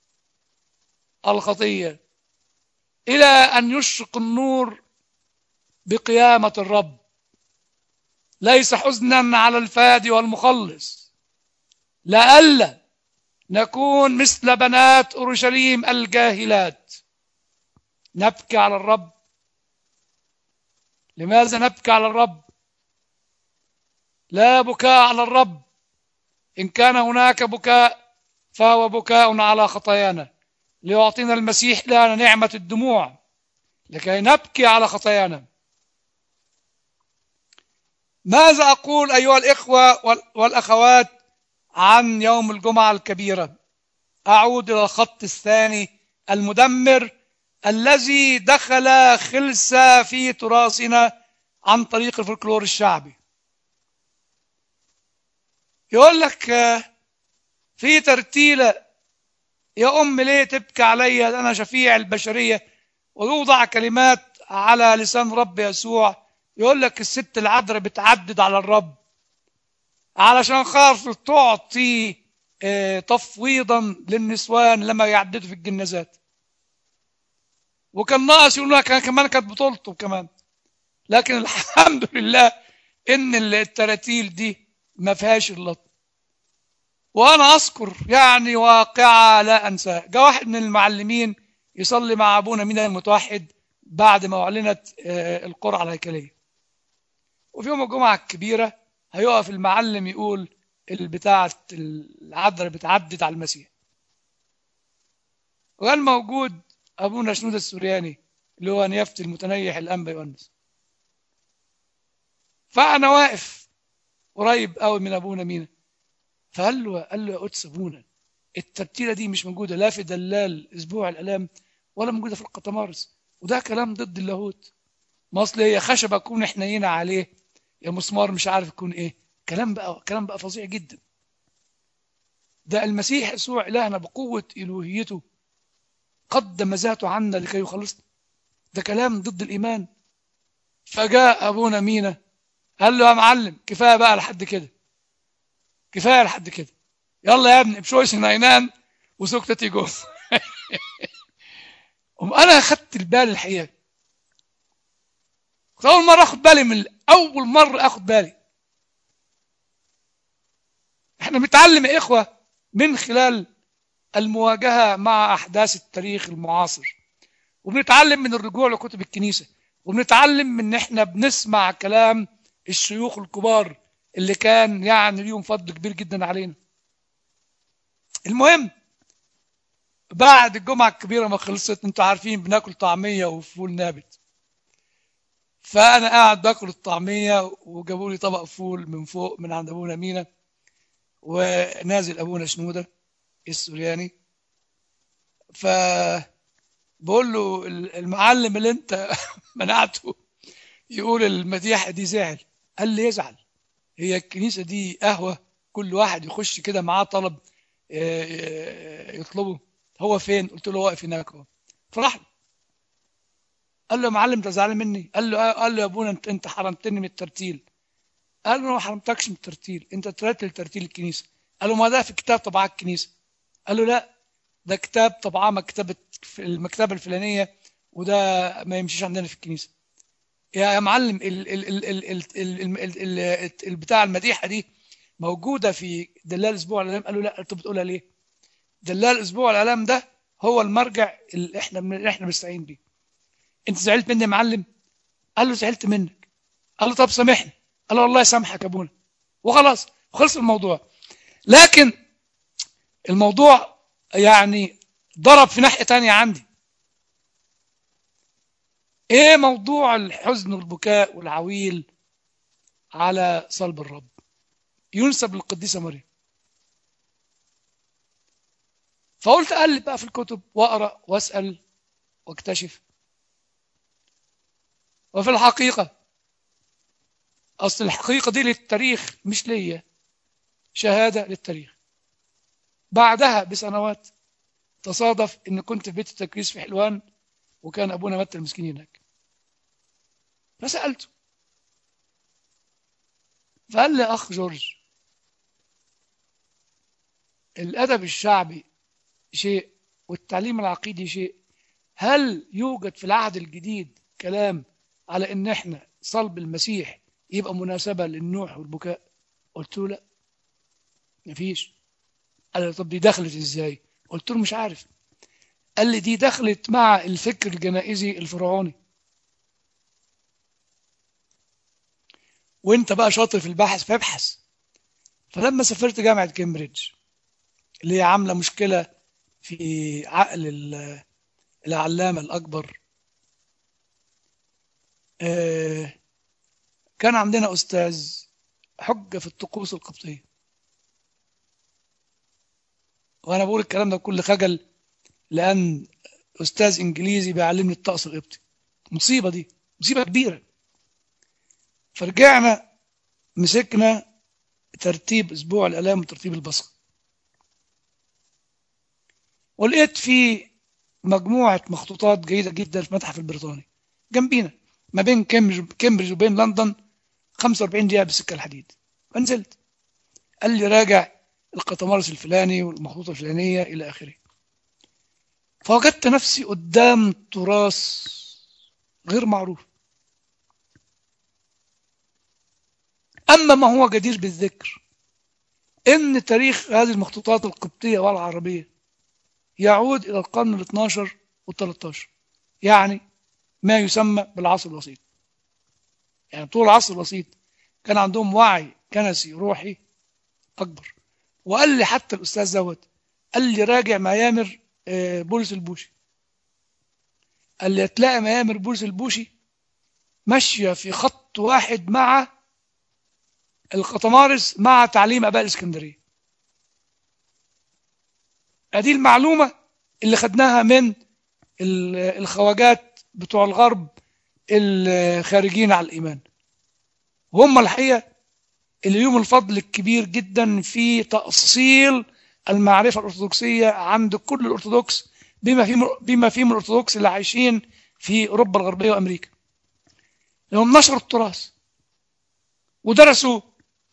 الخطية إلى أن يشرق النور بقيامة الرب ليس حزنا على الفادي والمخلص لئلا نكون مثل بنات أورشليم الجاهلات نبكي على الرب لماذا نبكي على الرب لا بكاء على الرب إن كان هناك بكاء فهو بكاء على خطايانا ليعطينا المسيح لنا نعمة الدموع لكي نبكي على خطايانا ماذا أقول أيها الإخوة والأخوات عن يوم الجمعة الكبيرة أعود إلى الخط الثاني المدمر الذي دخل خلسة في تراثنا عن طريق الفولكلور الشعبي يقول لك في ترتيلة يا أم ليه تبكي علي أنا شفيع البشرية ويوضع كلمات على لسان رب يسوع يقول لك الست العذراء بتعدد على الرب علشان خاطر تعطي تفويضا للنسوان لما يعددوا في الجنازات وكان ناقص يقولوا كمان كانت بطولته كمان لكن الحمد لله ان التراتيل دي ما فيهاش اللط وانا اذكر يعني واقعه لا انساها جاء واحد من المعلمين يصلي مع ابونا مين المتوحد بعد ما اعلنت القرعه الهيكليه وفي يوم الجمعه الكبيره هيقف المعلم يقول البتاعه العذراء بتعدد على المسيح وكان موجود ابونا شنود السورياني اللي هو نيافه المتنيح الانبا يونس فانا واقف قريب قوي من ابونا مينا فقال له قال له يا قدس ابونا الترتيله دي مش موجوده لا في دلال اسبوع الالام ولا موجوده في القطمارس وده كلام ضد اللاهوت ما اصل هي خشبه تكون حنينه عليه يا مسمار مش عارف يكون ايه كلام بقى كلام بقى فظيع جدا ده المسيح يسوع الهنا بقوه الوهيته قدم ذاته عنا لكي يخلصنا ده كلام ضد الايمان فجاء ابونا مينا قال له يا معلم كفايه بقى لحد كده كفايه لحد كده يلا يا ابني بشويش ناينان وسكتتي جوه انا اخدت البال الحقيقه كنت اول مره اخد بالي من اول مره اخد بالي احنا بنتعلم يا اخوه من خلال المواجهه مع احداث التاريخ المعاصر وبنتعلم من الرجوع لكتب الكنيسه وبنتعلم من ان احنا بنسمع كلام الشيوخ الكبار اللي كان يعني ليهم فضل كبير جدا علينا المهم بعد الجمعة الكبيرة ما خلصت انتوا عارفين بناكل طعمية وفول نابت فأنا قاعد باكل الطعمية وجابوا لي طبق فول من فوق من عند أبونا مينا ونازل أبونا شنودة السورياني ف بقول له المعلم اللي انت منعته يقول المديحة دي زعل قال لي يزعل هي الكنيسة دي قهوة كل واحد يخش كده معاه طلب آه، يطلبه هو فين قلت له واقف هناك اهو فراح له. قال له يا معلم انت زعلان مني قال له آه. قال له يا ابونا انت انت حرمتني من الترتيل قال له انا ما حرمتكش من الترتيل انت ترتل ترتيل الكنيسه قال له ما ده في كتاب طبعاه الكنيسه قال له لا ده كتاب طبعاه مكتبه في المكتبه الفلانيه وده ما يمشيش عندنا في الكنيسه يا يا معلم ال ال ال ال ال ال ال ال ال بتاع المديحه دي موجوده في دلال اسبوع الاعلام قال له لا انت بتقولها ليه دلال اسبوع الاعلام ده هو المرجع اللي احنا اللي احنا بنستعين بيه انت زعلت مني يا معلم قال له زعلت منك قال له طب سامحني قال له والله يسامحك يا ابونا وخلاص خلص الموضوع لكن الموضوع يعني ضرب في ناحيه تانية عندي ايه موضوع الحزن والبكاء والعويل على صلب الرب ينسب للقديسه مريم فقلت اقلب بقى في الكتب واقرا واسال واكتشف وفي الحقيقه اصل الحقيقه دي للتاريخ مش ليا شهاده للتاريخ بعدها بسنوات تصادف ان كنت في بيت التكريس في حلوان وكان ابونا متى المسكين هناك فسالته فقال لي اخ جورج الادب الشعبي شيء والتعليم العقيدي شيء هل يوجد في العهد الجديد كلام على ان احنا صلب المسيح يبقى مناسبه للنوح والبكاء قلت له لا مفيش قال لي طب دي دخلت ازاي قلت له مش عارف قال لي دي دخلت مع الفكر الجنائزي الفرعوني وانت بقى شاطر في البحث فابحث فلما سافرت جامعة كامبريدج اللي هي عاملة مشكلة في عقل ال- العلامة الأكبر آه، كان عندنا أستاذ حجة في الطقوس القبطية وأنا بقول الكلام ده بكل خجل لأن أستاذ إنجليزي بيعلمني الطقس القبطي مصيبة دي مصيبة كبيرة فرجعنا مسكنا ترتيب أسبوع الآلام وترتيب البصخ ولقيت في مجموعة مخطوطات جيدة جدا في المتحف البريطاني جنبينا ما بين كامبريدج كامبريدج وبين لندن 45 دقيقة بالسكة الحديد فنزلت قال لي راجع القطمارس الفلاني والمخطوطة الفلانية إلى آخره فوجدت نفسي قدام تراث غير معروف أما ما هو جدير بالذكر إن تاريخ هذه المخطوطات القبطية والعربية يعود إلى القرن ال 12 وال 13 يعني ما يسمى بالعصر الوسيط يعني طول العصر الوسيط كان عندهم وعي كنسي روحي أكبر وقال لي حتى الأستاذ دوت قال لي راجع ميامر آه، بولس البوشي قال لي هتلاقي ميامر بولس البوشي ماشية في خط واحد مع القطمارس مع تعليم اباء الاسكندريه ادي المعلومه اللي خدناها من ال- الخواجات بتوع الغرب الخارجين على الايمان وهم الحقيقه اللي لهم الفضل الكبير جدا في تاصيل المعرفه الارثوذكسيه عند كل الارثوذكس بما فيهم بما فيهم الارثوذكس اللي عايشين في اوروبا الغربيه وامريكا لهم نشروا التراث ودرسوه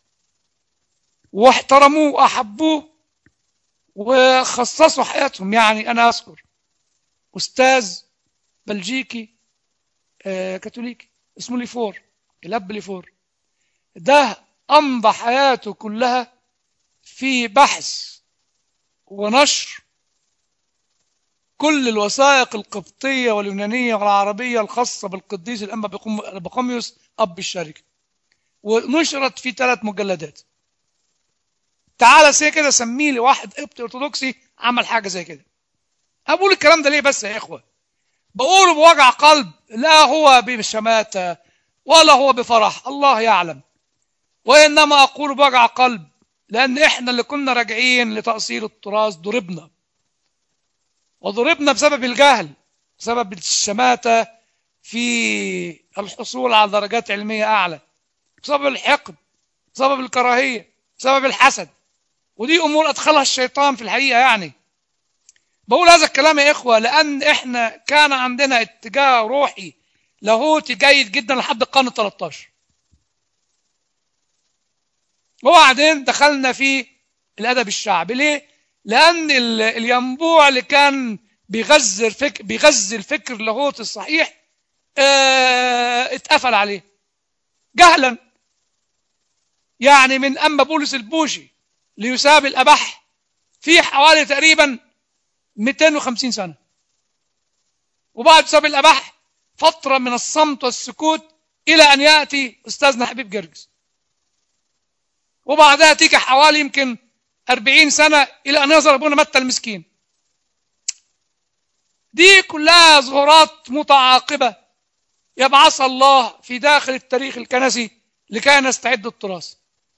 واحترموه واحبوه وخصصوا حياتهم يعني انا اذكر استاذ بلجيكي آه، كاثوليكي اسمه ليفور الاب ليفور ده امضى حياته كلها في بحث ونشر كل الوثائق القبطيه واليونانيه والعربيه الخاصه بالقديس الانبا بقوم- بقوميوس اب الشركه ونشرت في ثلاث مجلدات تعالى سي كده سميه لي واحد قبطي ارثوذكسي عمل حاجه زي كده أنا بقول الكلام ده ليه بس يا اخوه بقوله بوجع قلب لا هو بشماتة ولا هو بفرح الله يعلم وإنما أقول بوجع قلب لأن إحنا اللي كنا راجعين لتأصيل التراث ضربنا وضربنا بسبب الجهل بسبب الشماتة في الحصول على درجات علمية أعلى بسبب الحقد بسبب الكراهية بسبب الحسد ودي امور ادخلها الشيطان في الحقيقه يعني بقول هذا الكلام يا اخوه لان احنا كان عندنا اتجاه روحي لاهوتي جيد جدا لحد القرن ال 13 وبعدين دخلنا في الادب الشعبي ليه؟ لان ال- الينبوع اللي كان بيغذي الفكر بيغذي الفكر اللاهوتي الصحيح اه اتقفل عليه جهلا يعني من اما بولس البوشي ليساب الابح في حوالي تقريبا 250 سنه وبعد ساب الابح فتره من الصمت والسكوت الى ان ياتي استاذنا حبيب جرجس وبعدها تيجي حوالي يمكن 40 سنه الى ان يظهر ابونا متى المسكين دي كلها ظهورات متعاقبه يبعثها الله في داخل التاريخ الكنسي لكي نستعد التراث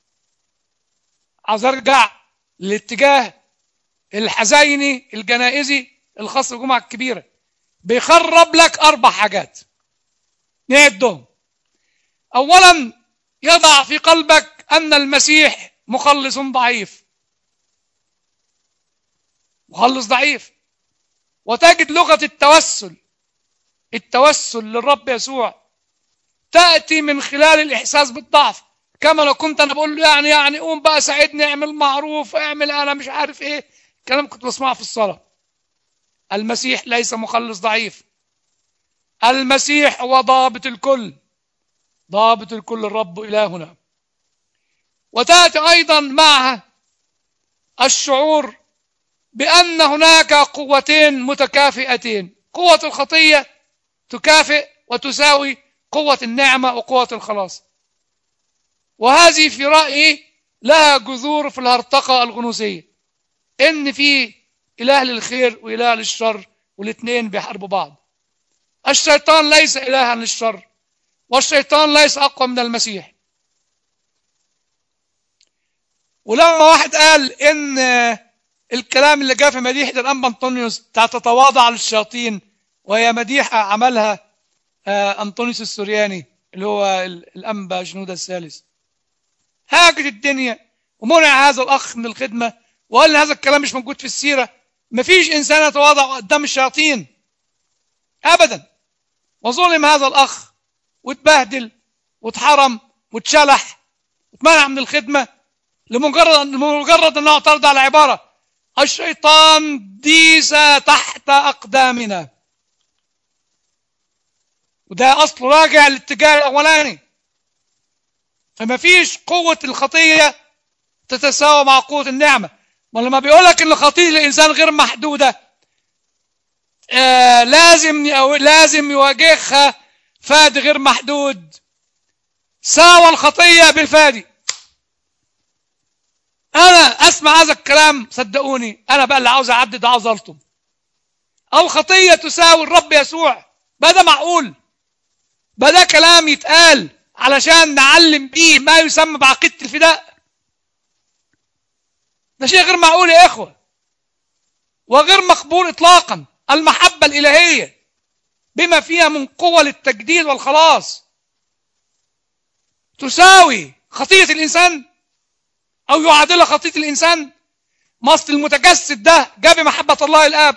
عايز ارجع للاتجاه الحزيني الجنائزي الخاص بالجمعه الكبيره بيخرب لك اربع حاجات نعدهم اولا يضع في قلبك ان المسيح مخلص ضعيف مخلص ضعيف وتجد لغه التوسل التوسل للرب يسوع تاتي من خلال الاحساس بالضعف كما لو كنت انا بقول له يعني يعني قوم بقى ساعدني اعمل معروف اعمل انا مش عارف ايه كلام كنت بسمعه في الصلاه المسيح ليس مخلص ضعيف المسيح هو ضابط الكل ضابط الكل الرب الهنا وتاتي ايضا معها الشعور بان هناك قوتين متكافئتين قوه الخطيه تكافئ وتساوي قوه النعمه وقوه الخلاص وهذه في رايي لها جذور في الهرطقه الغنوصيه ان في اله للخير واله للشر والاثنين بيحاربوا بعض الشيطان ليس الها للشر والشيطان ليس اقوى من المسيح ولما واحد قال ان الكلام اللي جاء في مديحه الانبا انطونيوس بتاع تتواضع للشياطين وهي مديحه عملها انطونيوس السورياني اللي هو الانبا جنود الثالث هاجت الدنيا ومنع هذا الاخ من الخدمه وقال هذا الكلام مش موجود في السيره مفيش انسان يتواضع قدام الشياطين ابدا وظلم هذا الاخ واتبهدل واتحرم واتشلح واتمنع من الخدمه لمجرد لمجرد انه اعترض على عباره الشيطان ديس تحت اقدامنا وده اصله راجع للاتجاه الاولاني فما فيش قوه الخطيه تتساوى مع قوه النعمه ولما بيقول لك ان خطيه الانسان غير محدوده آه لازم لازم يواجهها فاد غير محدود ساوى الخطيه بالفادي انا اسمع هذا الكلام صدقوني انا بقى اللي عاوز اعدد عاوز الطم الخطيه تساوي الرب يسوع بقى ده معقول بقى ده كلام يتقال علشان نعلم بيه ما يسمى بعقيده الفداء ده شيء غير معقول يا اخوه وغير مقبول اطلاقا المحبه الالهيه بما فيها من قوه للتجديد والخلاص تساوي خطيه الانسان او يعادلها خطيه الانسان مصل المتجسد ده جاب محبه الله الاب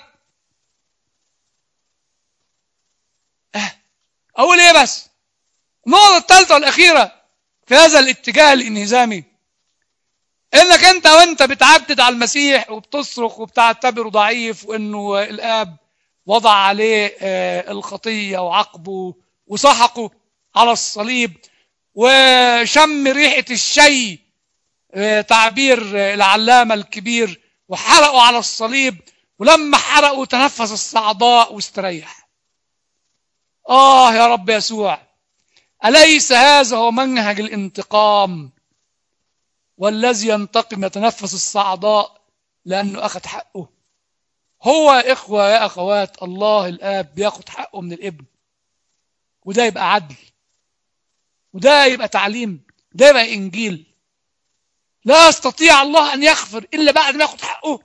أه. اقول ايه بس النقطه الثالثه والاخيره في هذا الاتجاه الانهزامي انك انت وانت بتعدد على المسيح وبتصرخ وبتعتبره ضعيف وانه الاب وضع عليه الخطيه وعقبه وسحقه على الصليب وشم ريحه الشي تعبير العلامه الكبير وحرقوا على الصليب ولما حرقوا تنفس الصعداء واستريح اه يا رب يسوع اليس هذا هو منهج الانتقام والذي ينتقم يتنفس الصعداء لأنه أخذ حقه هو يا إخوة يا أخوات الله الآب بياخد حقه من الابن وده يبقى عدل وده يبقى تعليم ده يبقى إنجيل لا يستطيع الله أن يغفر إلا بعد ما ياخد حقه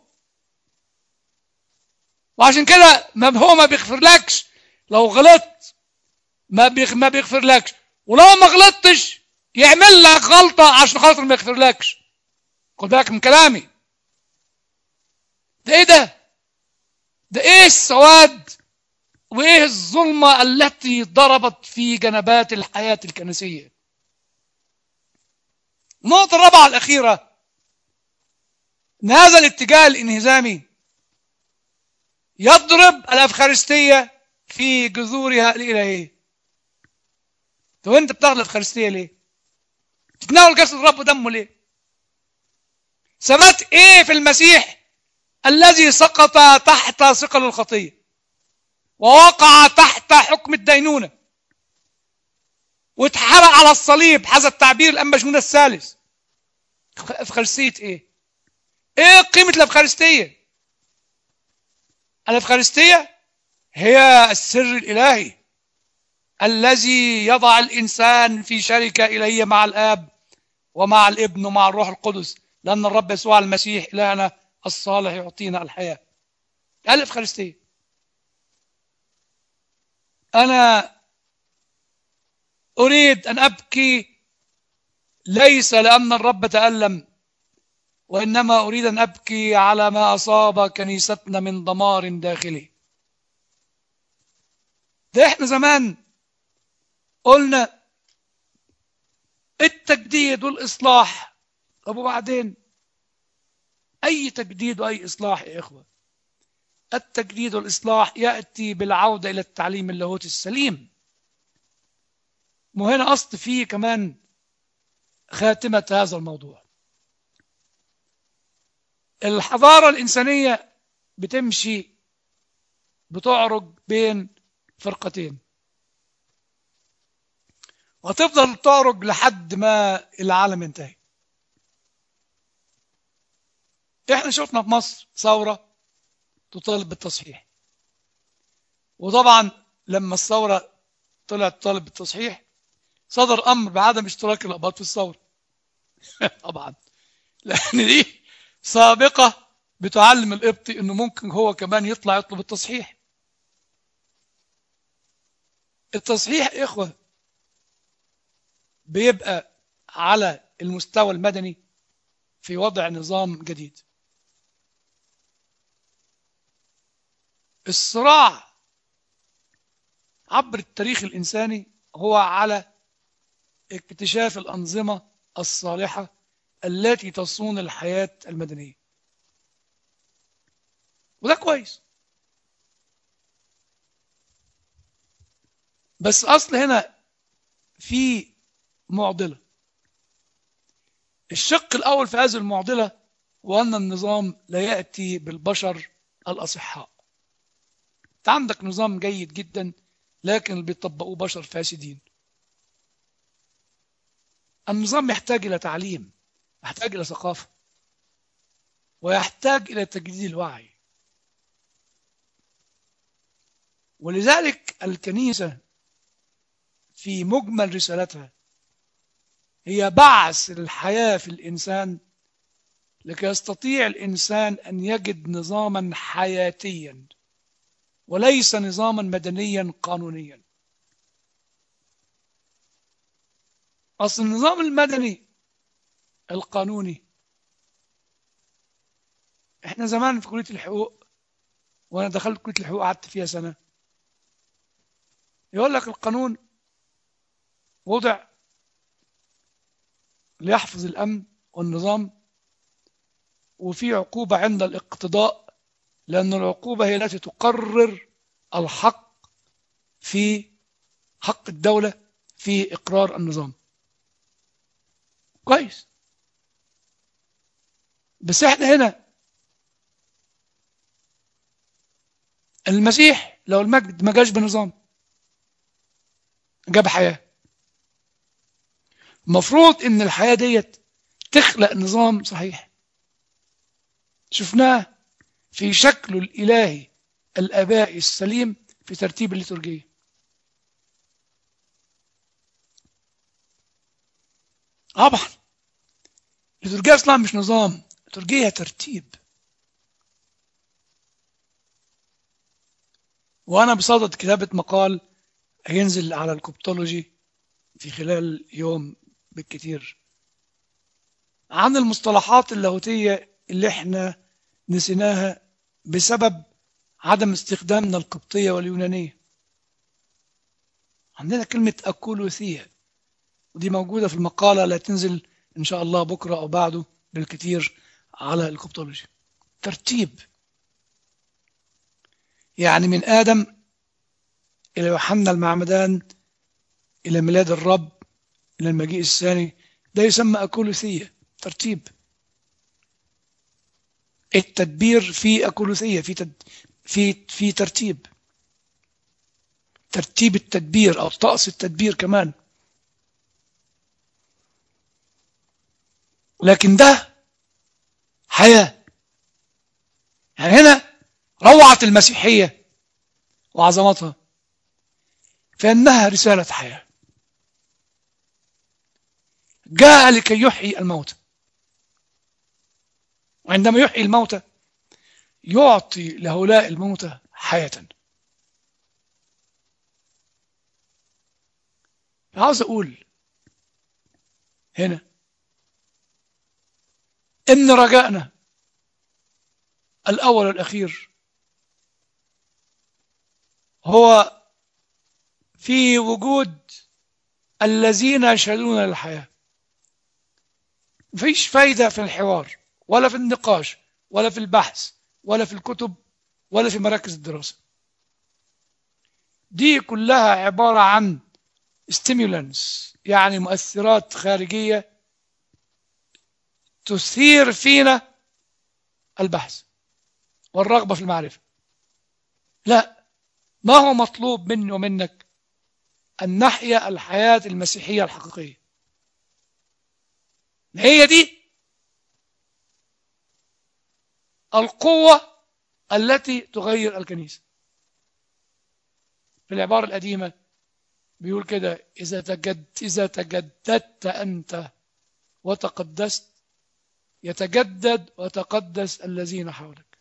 وعشان كده ما هو ما بيغفرلكش لو غلطت ما بيغ ما بيغفرلكش ولو ما غلطتش يعمل لك غلطة عشان خاطر ما يغفرلكش خد بالك من كلامي ده ايه ده ده ايه السواد وايه الظلمة التي ضربت في جنبات الحياة الكنسية النقطة الرابعة الأخيرة ان هذا الاتجاه الانهزامي يضرب الافخارستيه في جذورها الالهيه طب انت بتاخد الافخارستيه ليه تتناول جسد الرب ودمه ليه ثبات ايه في المسيح الذي سقط تحت ثقل الخطيه ووقع تحت حكم الدينونه واتحرق على الصليب حسب تعبير الانبا الثالث افخارستيه ايه ايه قيمة الافخارستية الافخارستية هي السر الالهي الذي يضع الانسان في شركة الهية مع الاب ومع الابن ومع الروح القدس لان الرب يسوع المسيح الهنا الصالح يعطينا الحياة الافخارستية انا اريد ان ابكي ليس لان الرب تألم وإنما أريد أن أبكي على ما أصاب كنيستنا من دمار داخلي ده إحنا زمان قلنا التجديد والإصلاح طب وبعدين أي تجديد وأي إصلاح يا إخوة التجديد والإصلاح يأتي بالعودة إلى التعليم اللاهوتي السليم وهنا أصل فيه كمان خاتمة هذا الموضوع الحضارة الإنسانية بتمشي بتعرج بين فرقتين وتفضل تعرج لحد ما العالم ينتهي احنا شفنا في مصر ثورة تطالب بالتصحيح وطبعا لما الثورة طلعت تطالب بالتصحيح صدر أمر بعدم اشتراك الأقباط في الثورة طبعا لأن دي سابقة بتعلم القبطي انه ممكن هو كمان يطلع يطلب التصحيح التصحيح يا اخوة بيبقى على المستوى المدني في وضع نظام جديد الصراع عبر التاريخ الإنساني هو على اكتشاف الأنظمة الصالحة التي تصون الحياة المدنية وده كويس بس أصل هنا في معضلة الشق الأول في هذه المعضلة هو أن النظام لا يأتي بالبشر الأصحاء أنت عندك نظام جيد جدا لكن اللي بيطبقوه بشر فاسدين النظام يحتاج إلى تعليم يحتاج إلى ثقافة ويحتاج إلى تجديد الوعي ولذلك الكنيسة في مجمل رسالتها هي بعث الحياة في الإنسان لكي يستطيع الإنسان أن يجد نظاما حياتيا وليس نظاما مدنيا قانونيا أصل النظام المدني القانوني احنا زمان في كلية الحقوق وانا دخلت كلية الحقوق قعدت فيها سنة يقول لك القانون وضع ليحفظ الأمن والنظام وفي عقوبة عند الاقتضاء لأن العقوبة هي التي تقرر الحق في حق الدولة في إقرار النظام كويس بس احنا هنا المسيح لو المجد ما جاش بنظام جاب حياة المفروض ان الحياة ديت تخلق نظام صحيح شفناه في شكله الإلهي الآبائي السليم في ترتيب الليتورجية طبعا الليتورجية أصلا مش نظام الليتورجية ترتيب وأنا بصدد كتابة مقال هينزل على الكوبتولوجي في خلال يوم بالكتير عن المصطلحات اللاهوتية اللي احنا نسيناها بسبب عدم استخدامنا القبطية واليونانية عندنا كلمة أكولوثية ودي موجودة في المقالة اللي هتنزل إن شاء الله بكرة أو بعده بالكتير على القبطولوجي ترتيب يعني من آدم إلى يوحنا المعمدان إلى ميلاد الرب إلى المجيء الثاني ده يسمى أكولوثية ترتيب التدبير في أكولوثية في تد... في في ترتيب ترتيب التدبير أو طقس التدبير كمان لكن ده حياة يعني هنا روعة المسيحية وعظمتها فإنها رسالة حياة جاء لكي يحيي الموتى وعندما يحيي الموتى يعطي لهؤلاء الموتى حياة عاوز أقول هنا إن رجائنا الأول والأخير هو في وجود الذين يشهدون للحياة مفيش فايدة في الحوار ولا في النقاش ولا في البحث ولا في الكتب ولا في مراكز الدراسة دي كلها عبارة عن stimulants يعني مؤثرات خارجية تثير فينا البحث والرغبة في المعرفة لا ما هو مطلوب مني ومنك أن نحيا الحياة المسيحية الحقيقية هي دي القوة التي تغير الكنيسة في العبارة القديمة بيقول كده إذا تجد إذا تجددت أنت وتقدست يتجدد وتقدس الذين حولك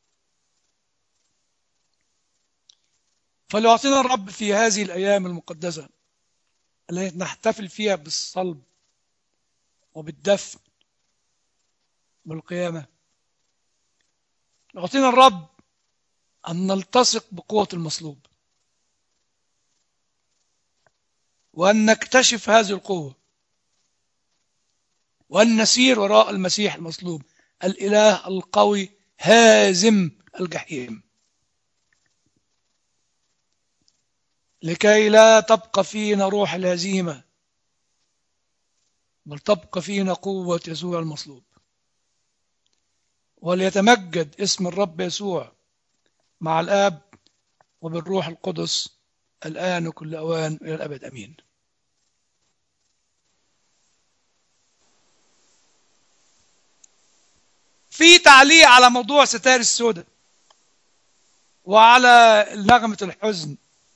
فليعطينا الرب في هذه الأيام المقدسة التي نحتفل فيها بالصلب وبالدفن بالقيامة يعطينا الرب أن نلتصق بقوة المصلوب وأن نكتشف هذه القوة وأن نسير وراء المسيح المصلوب الإله القوي هازم الجحيم لكي لا تبقى فينا روح الهزيمة بل تبقى فينا قوة يسوع المصلوب وليتمجد اسم الرب يسوع مع الآب وبالروح القدس الآن وكل أوان إلى الأبد أمين في تعليق على موضوع ستار السوداء وعلى نغمة الحزن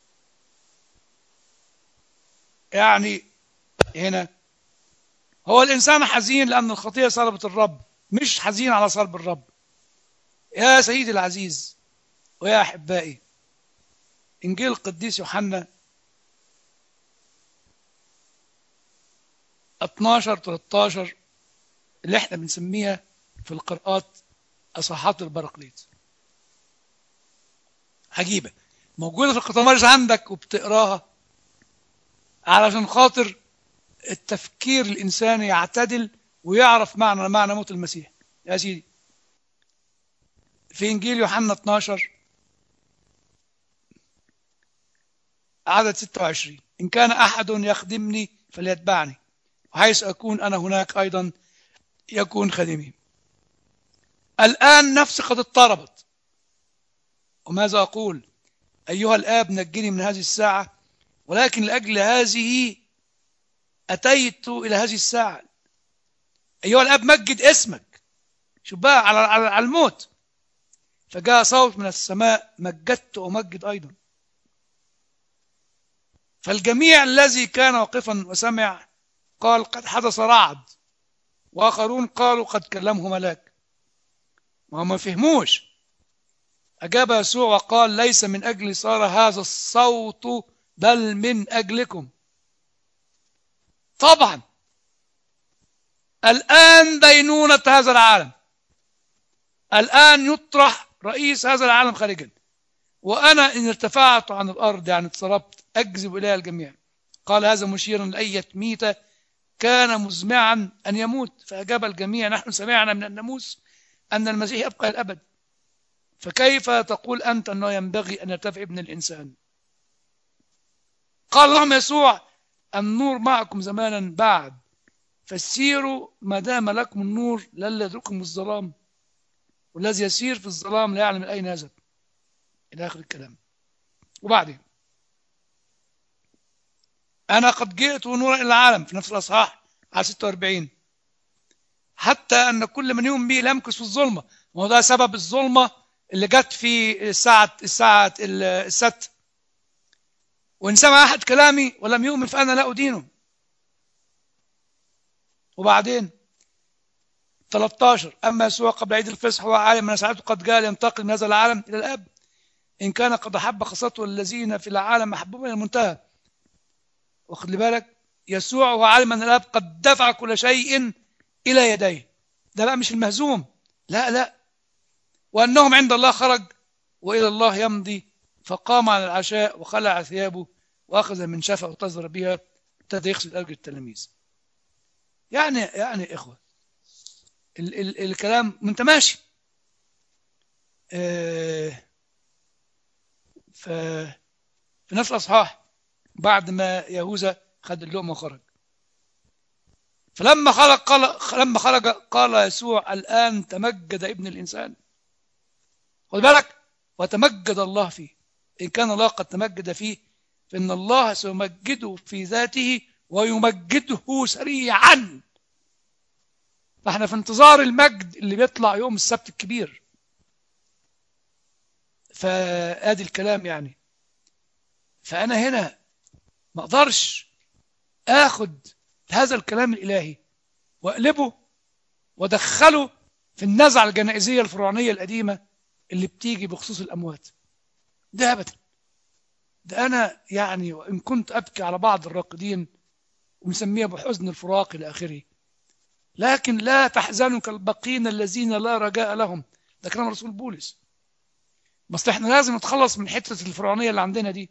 يعني هنا هو الإنسان حزين لأن الخطية صلبت الرب مش حزين على صلب الرب يا سيدي العزيز ويا أحبائي إنجيل القديس يوحنا 12 13 اللي احنا بنسميها في القراءات أصحات البراقليط عجيبة موجودة في القطمارس عندك وبتقراها علشان خاطر التفكير الإنساني يعتدل ويعرف معنى معنى موت المسيح يا سيدي في إنجيل يوحنا 12 عدد 26 إن كان أحد يخدمني فليتبعني وحيث أكون أنا هناك أيضا يكون خادمي الآن نفسي قد اضطربت وماذا أقول أيها الآب نجني من هذه الساعة ولكن لأجل هذه أتيت إلى هذه الساعة أيها الآب مجد اسمك شوف بقى على على الموت فجاء صوت من السماء مجدت أمجد أيضا فالجميع الذي كان واقفا وسمع قال قد حدث رعد وآخرون قالوا قد كلمه ملاك ما هم ما فهموش أجاب يسوع وقال ليس من أجل صار هذا الصوت بل من أجلكم طبعا الآن دينونة هذا العالم الآن يطرح رئيس هذا العالم خارجا وأنا إن ارتفعت عن الأرض يعني اتصربت أجذب إليها الجميع قال هذا مشيرا لأية ميتة كان مزمعا أن يموت فأجاب الجميع نحن سمعنا من الناموس أن المسيح يبقى الأبد فكيف تقول أنت أنه ينبغي أن يرتفع ابن الإنسان قال لهم يسوع النور معكم زمانا بعد فسيروا ما دام لكم النور للا يدرككم الظلام والذي يسير في الظلام لا يعلم من أين يذهب إلى آخر الكلام وبعدين أنا قد جئت نورا إلى العالم في نفس الأصحاح على 46 حتى أن كل من يؤمن به لا يمكث في الظلمة وهو ده سبب الظلمة اللي جت في الساعة الساعة الست وإن سمع أحد كلامي ولم يؤمن فأنا لا أدينه وبعدين 13 أما يسوع قبل عيد الفصح هو عالم من ساعته قد جاء لينتقل من هذا العالم إلى الأب إن كان قد أحب خاصته الذين في العالم أحبهم إلى المنتهى واخد لي بالك يسوع هو عالم أن الأب قد دفع كل شيء إلى يديه ده بقى مش المهزوم لا لا وأنهم عند الله خرج وإلى الله يمضي فقام على العشاء وخلع ثيابه وأخذ من شفة وتزر بها ابتدى يغسل أرجل التلاميذ يعني يعني إخوة ال ال الكلام انت ماشي آه ف في نفس الأصحاح بعد ما يهوذا خد اللقمة وخرج فلما خرج قال لما خرج قال يسوع الآن تمجد ابن الإنسان خد بالك وتمجد الله فيه إن كان الله قد تمجد فيه فإن الله سيمجده في ذاته ويمجده سريعا فاحنا في انتظار المجد اللي بيطلع يوم السبت الكبير فادي الكلام يعني فانا هنا ما اقدرش اخد هذا الكلام الالهي واقلبه وادخله في النزعه الجنائزيه الفرعونيه القديمه اللي بتيجي بخصوص الاموات ده ابدا ده انا يعني وان كنت ابكي على بعض الراقدين ومسميها بحزن الفراق الى اخره لكن لا تحزنوا كالبقين الذين لا رجاء لهم ده كلام رسول بولس بس احنا لازم نتخلص من حته الفرعونيه اللي عندنا دي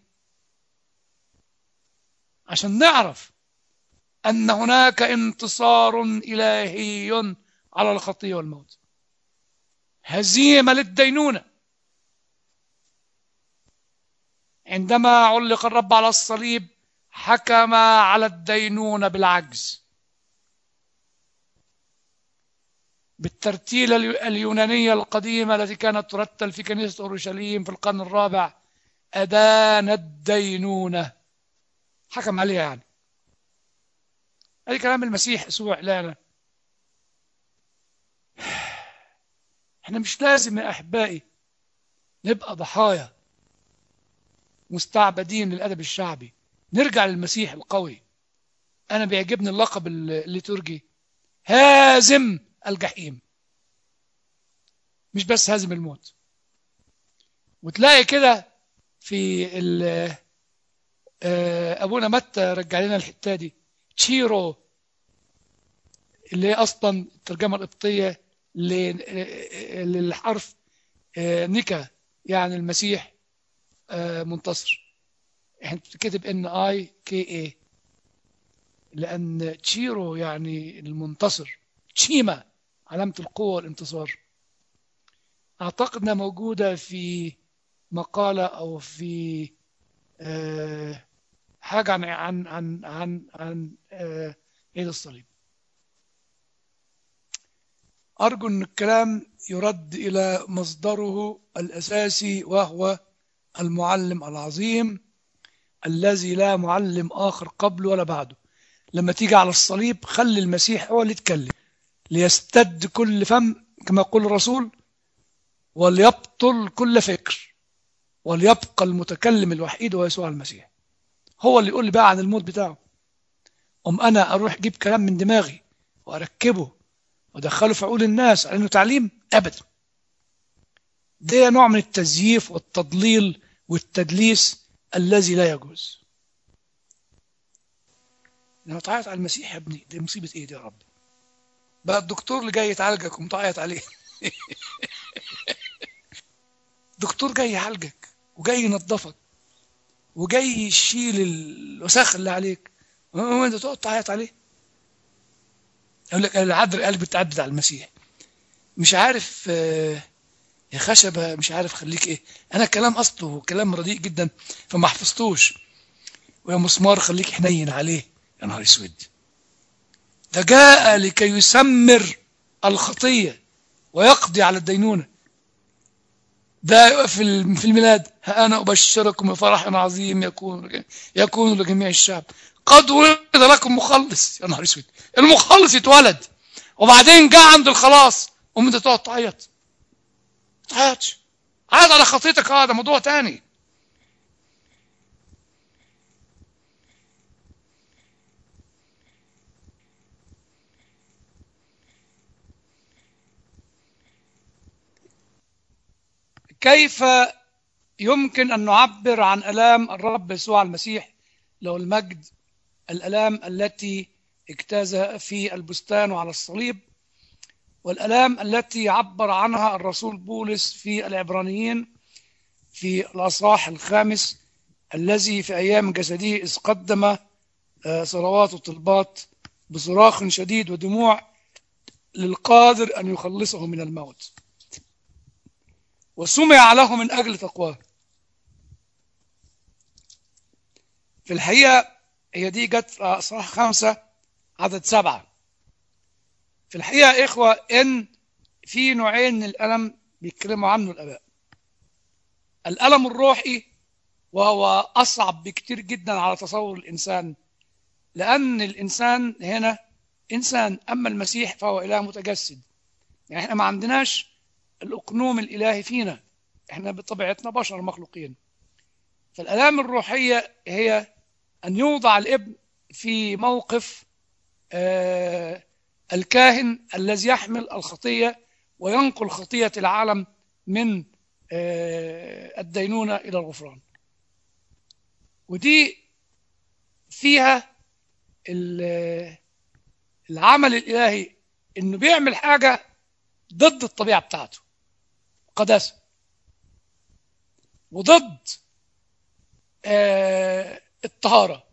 عشان نعرف ان هناك انتصار الهي على الخطيه والموت هزيمه للدينونه عندما علق الرب على الصليب حكم على الدينونه بالعجز بالترتيلة اليونانية القديمة التي كانت ترتل في كنيسة أورشليم في القرن الرابع أدان الدينونة حكم عليها يعني هذا كلام المسيح يسوع لنا احنا مش لازم يا أحبائي نبقى ضحايا مستعبدين للأدب الشعبي نرجع للمسيح القوي أنا بيعجبني اللقب الليتورجي هازم الجحيم مش بس هازم الموت وتلاقي كده في ابونا متى رجع لنا الحته دي تشيرو اللي هي اصلا الترجمه القبطيه للحرف نيكا يعني المسيح منتصر احنا بتكتب ان اي كي اي لان تشيرو يعني المنتصر تشيما علامة القوة والانتصار أعتقد أنها موجودة في مقالة أو في أه حاجة عن عن عن عن, عن أه عيد الصليب أرجو أن الكلام يرد إلى مصدره الأساسي وهو المعلم العظيم الذي لا معلم آخر قبله ولا بعده لما تيجي على الصليب خلي المسيح هو اللي يتكلم ليستد كل فم كما يقول الرسول وليبطل كل فكر وليبقى المتكلم الوحيد هو يسوع المسيح هو اللي يقول لي بقى عن الموت بتاعه أم أنا أروح أجيب كلام من دماغي وأركبه وأدخله في عقول الناس على إنه تعليم أبدا ده نوع من التزييف والتضليل والتدليس الذي لا يجوز لما تعيط على المسيح يا ابني دي مصيبة إيه دي يا رب بقى الدكتور اللي جاي يتعالجك ومتعيط عليه دكتور جاي يعالجك وجاي ينظفك وجاي يشيل الوساخ اللي عليك وانت تقعد تعيط عليه يقول لك العذر قلبي تعدد على المسيح مش عارف آه، يا خشبة مش عارف خليك ايه انا كلام اصله كلام رديء جدا فما حفظتوش ويا مسمار خليك حنين عليه يا نهار اسود ده جاء لكي يسمر الخطية ويقضي على الدينونة ده في الم- في الميلاد ها أنا أبشركم بفرح عظيم يكون يكون لجميع الشعب قد ولد لكم مخلص يا نهار اسود المخلص يتولد وبعدين جاء عند الخلاص قوم انت تقعد تعيط ما تعيطش عيط على خطيتك اه ده موضوع تاني كيف يمكن أن نعبر عن ألام الرب يسوع المسيح له المجد الألام التي اجتازها في البستان وعلى الصليب والألام التي عبر عنها الرسول بولس في العبرانيين في الأصحاح الخامس الذي في أيام جسده إذ قدم آه، صلوات وطلبات بصراخ شديد ودموع للقادر أن يخلصه من الموت وسمع له من أجل تقواه في الحقيقة هي دي جت في أصحاح خمسة عدد سبعة في الحقيقة يا إخوة إن في نوعين من الألم بيتكلموا عنه الآباء الألم الروحي وهو أصعب بكتير جدا على تصور الإنسان لأن الإنسان هنا إنسان أما المسيح فهو إله متجسد يعني إحنا ما عندناش الأقنوم الإلهي فينا إحنا بطبيعتنا بشر مخلوقين فالآلام الروحية هي أن يوضع الابن في موقف آه الكاهن الذي يحمل الخطية وينقل خطية العالم من آه الدينونة إلى الغفران ودي فيها ال- العمل الإلهي إنه بيعمل حاجة ضد الطبيعة بتاعته قداسة وضد آه الطهارة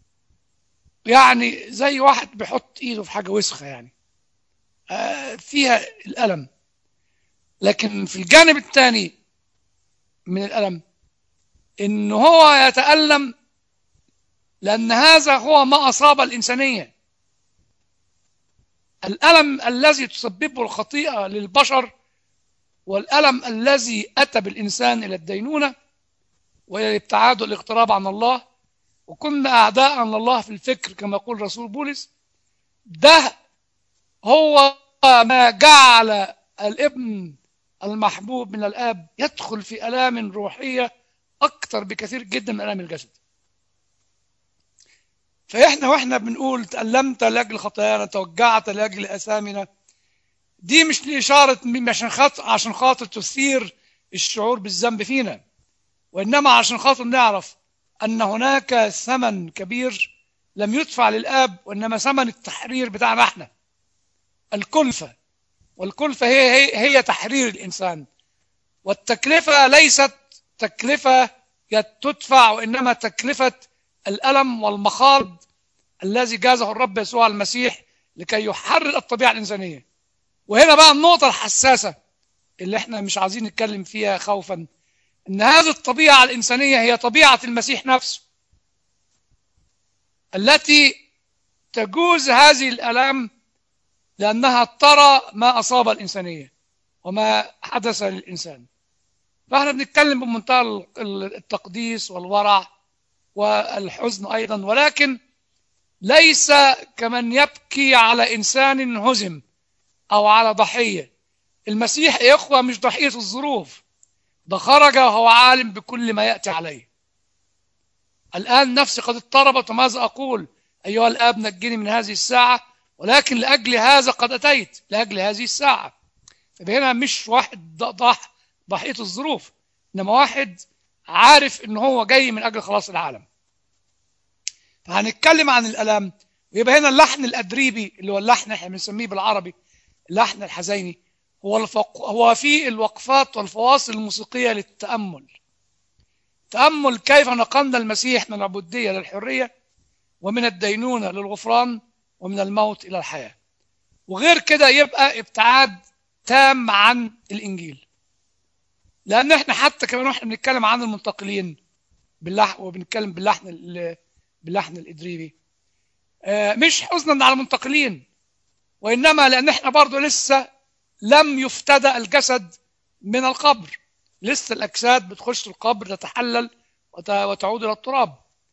يعني زي واحد بيحط ايده في حاجة وسخة يعني آه فيها الألم لكن في الجانب الثاني من الألم إن هو يتألم لأن هذا هو ما أصاب الإنسانية الألم الذي تسببه الخطيئة للبشر والألم الذي أتى بالإنسان إلى الدينونة وإلى الابتعاد والاقتراب عن الله وكنا أعداء لله في الفكر كما يقول رسول بولس ده هو ما جعل الابن المحبوب من الآب يدخل في آلام روحية أكثر بكثير جدا من آلام الجسد فإحنا وإحنا بنقول تألمت لأجل خطايانا توجعت لأجل أثامنا دي مش لإشارة م- عشان خاطر عشان خاطر تثير الشعور بالذنب فينا وإنما عشان خاطر نعرف أن هناك ثمن كبير لم يدفع للآب وإنما ثمن التحرير بتاعنا احنا الكلفة والكلفة هي هي, هي تحرير الإنسان والتكلفة ليست تكلفة تدفع وإنما تكلفة الألم والمخاض الذي جازه الرب يسوع المسيح لكي يحرر الطبيعة الإنسانية وهنا بقى النقطة الحساسة اللي احنا مش عايزين نتكلم فيها خوفا ان هذه الطبيعة الإنسانية هي طبيعة المسيح نفسه التي تجوز هذه الألام لأنها ترى ما أصاب الإنسانية وما حدث للإنسان فاحنا بنتكلم بمنتهى التقديس والورع والحزن أيضا ولكن ليس كمن يبكي على إنسان هزم أو على ضحية المسيح يا إخوة مش ضحية الظروف ده خرج وهو عالم بكل ما يأتي عليه الآن نفسي قد اضطربت وماذا أقول أيها الآب نجني من هذه الساعة ولكن لأجل هذا قد أتيت لأجل هذه الساعة فهنا مش واحد ضح ضحية الظروف إنما واحد عارف إن هو جاي من أجل خلاص العالم فهنتكلم عن الألام ويبقى هنا اللحن الأدريبي اللي هو اللحن احنا بنسميه بالعربي اللحن الحزيني هو الفق... هو في الوقفات والفواصل الموسيقية للتأمل تأمل كيف نقلنا المسيح من العبودية للحرية ومن الدينونة للغفران ومن الموت إلى الحياة وغير كده يبقى ابتعاد تام عن الإنجيل لأن احنا حتى كمان واحنا بنتكلم عن المنتقلين باللحن وبنتكلم باللحن ال... باللحن الإدريبي آه مش حزنا على المنتقلين وإنما لأن احنا برضو لسه لم يفتدى الجسد من القبر لسه الأجساد بتخش القبر تتحلل وتعود إلى التراب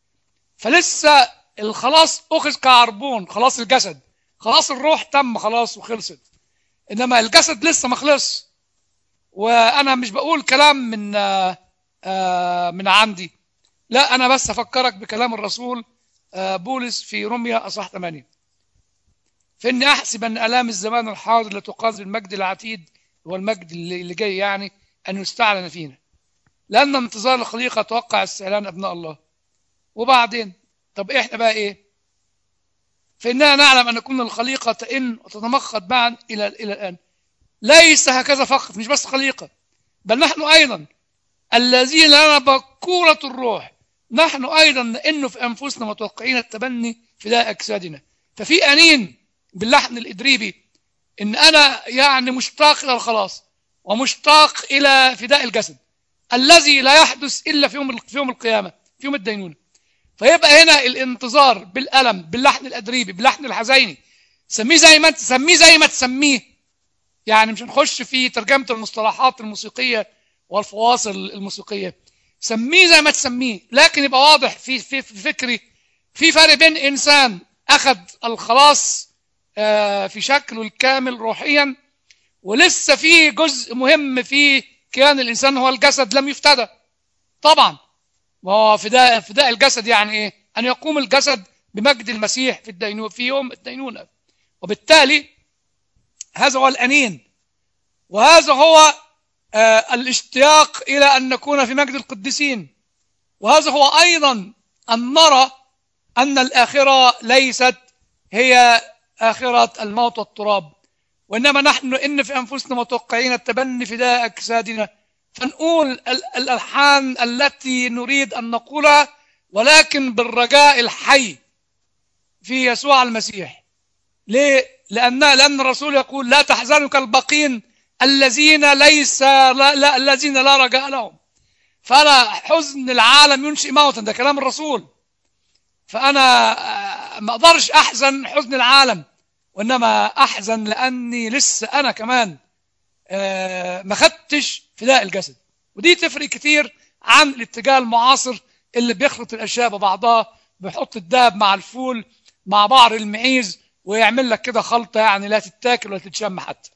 فلسه الخلاص أخذ كعربون خلاص الجسد خلاص الروح تم خلاص وخلصت إنما الجسد لسه ما خلص وأنا مش بقول كلام من آآ آآ من عندي لا أنا بس أفكرك بكلام الرسول بولس في روميا أصح 8 فإني أحسب أن آلام الزمان الحاضر لا تقاس بالمجد العتيد هو المجد اللي جاي يعني أن يستعلن فينا لأن انتظار الخليقة توقع استعلان أبناء الله وبعدين طب إحنا بقى إيه فإننا نعلم أن كل الخليقة تئن وتتمخض معا إلى إلى الآن ليس هكذا فقط مش بس خليقة بل نحن أيضا الذين لنا بكورة الروح نحن أيضا نئن في أنفسنا متوقعين التبني فداء أجسادنا ففي أنين باللحن الإدريبي إن أنا يعني مشتاق إلى الخلاص ومشتاق إلى فداء الجسد الذي لا يحدث إلا في يوم في يوم القيامة في يوم الدينونة فيبقى هنا الانتظار بالألم باللحن الأدريبي باللحن الحزيني سميه زي ما تسميه زي ما تسميه يعني مش هنخش في ترجمة المصطلحات الموسيقية والفواصل الموسيقية سميه زي ما تسميه لكن يبقى واضح في, في, في فكري في فرق بين إنسان أخذ الخلاص في شكله الكامل روحيا ولسه في جزء مهم في كيان الإنسان هو الجسد لم يفتدى طبعا وهو فداء فداء الجسد يعني إيه أن يقوم الجسد بمجد المسيح في الدينونة في يوم الدينونة وبالتالي هذا هو الأنين وهذا هو آه الاشتياق إلى أن نكون في مجد القديسين وهذا هو أيضا أن نرى أن الآخرة ليست هي آخرة الموت والتراب وإنما نحن إن في أنفسنا متوقعين التبني فداء أجسادنا فنقول الألحان التي نريد أن نقولها ولكن بالرجاء الحي في يسوع المسيح ليه؟ لأن لأن الرسول يقول لا تحزنوا كالباقين الذين ليس لا, لا الذين لا رجاء لهم فلا حزن العالم ينشئ موتا ده كلام الرسول فأنا ما أقدرش أحزن حزن العالم وإنما أحزن لأني لسه أنا كمان ما خدتش فداء الجسد ودي تفرق كتير عن الاتجاه المعاصر اللي بيخلط الأشياء ببعضها بيحط الدهب مع الفول مع بعض المعيز ويعمل لك كده خلطة يعني لا تتاكل ولا تتشم حتى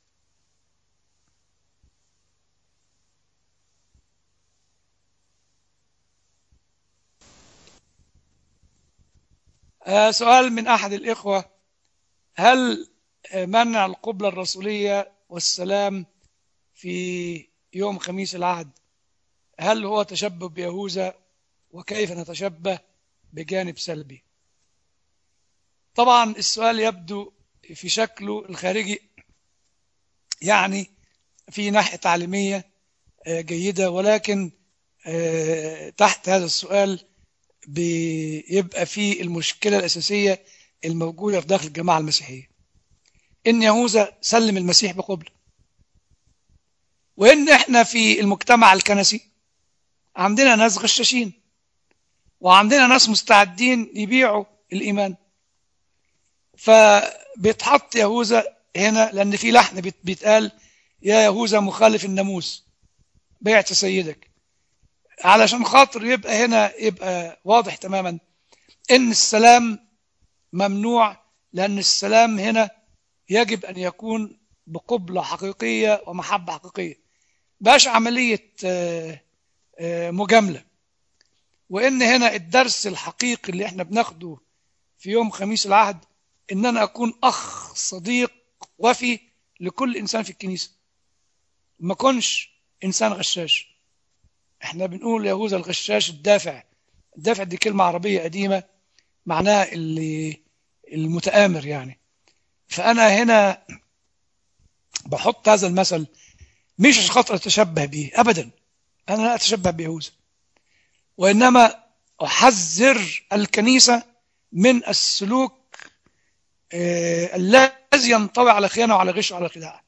آه سؤال من أحد الإخوة هل منع القبلة الرسولية والسلام في يوم خميس العهد هل هو تشبه بيهوذا وكيف نتشبه بجانب سلبي طبعا السؤال يبدو في شكله الخارجي يعني في ناحية تعليمية جيدة ولكن تحت هذا السؤال بيبقى فيه المشكلة الأساسية الموجودة في داخل الجماعة المسيحية إن يهوذا سلم المسيح بقبله وإن إحنا في المجتمع الكنسي عندنا ناس غشاشين وعندنا ناس مستعدين يبيعوا الإيمان فبيتحط يهوذا هنا لأن في لحن بيتقال يا يهوذا مخالف الناموس بعت سيدك علشان خاطر يبقى هنا يبقى واضح تماما ان السلام ممنوع لان السلام هنا يجب ان يكون بقبلة حقيقية ومحبة حقيقية باش عملية مجاملة وان هنا الدرس الحقيقي اللي احنا بناخده في يوم خميس العهد ان انا اكون اخ صديق وفي لكل انسان في الكنيسة ما كنش انسان غشاش احنا بنقول يهوذا الغشاش الدافع الدافع دي كلمة عربية قديمة معناها اللي المتآمر يعني فأنا هنا بحط هذا المثل مش عشان خاطر أتشبه به أبدا أنا لا أتشبه بيهوذا وإنما أحذر الكنيسة من السلوك آه، الذي ينطوي على خيانة وعلى غش وعلى خداع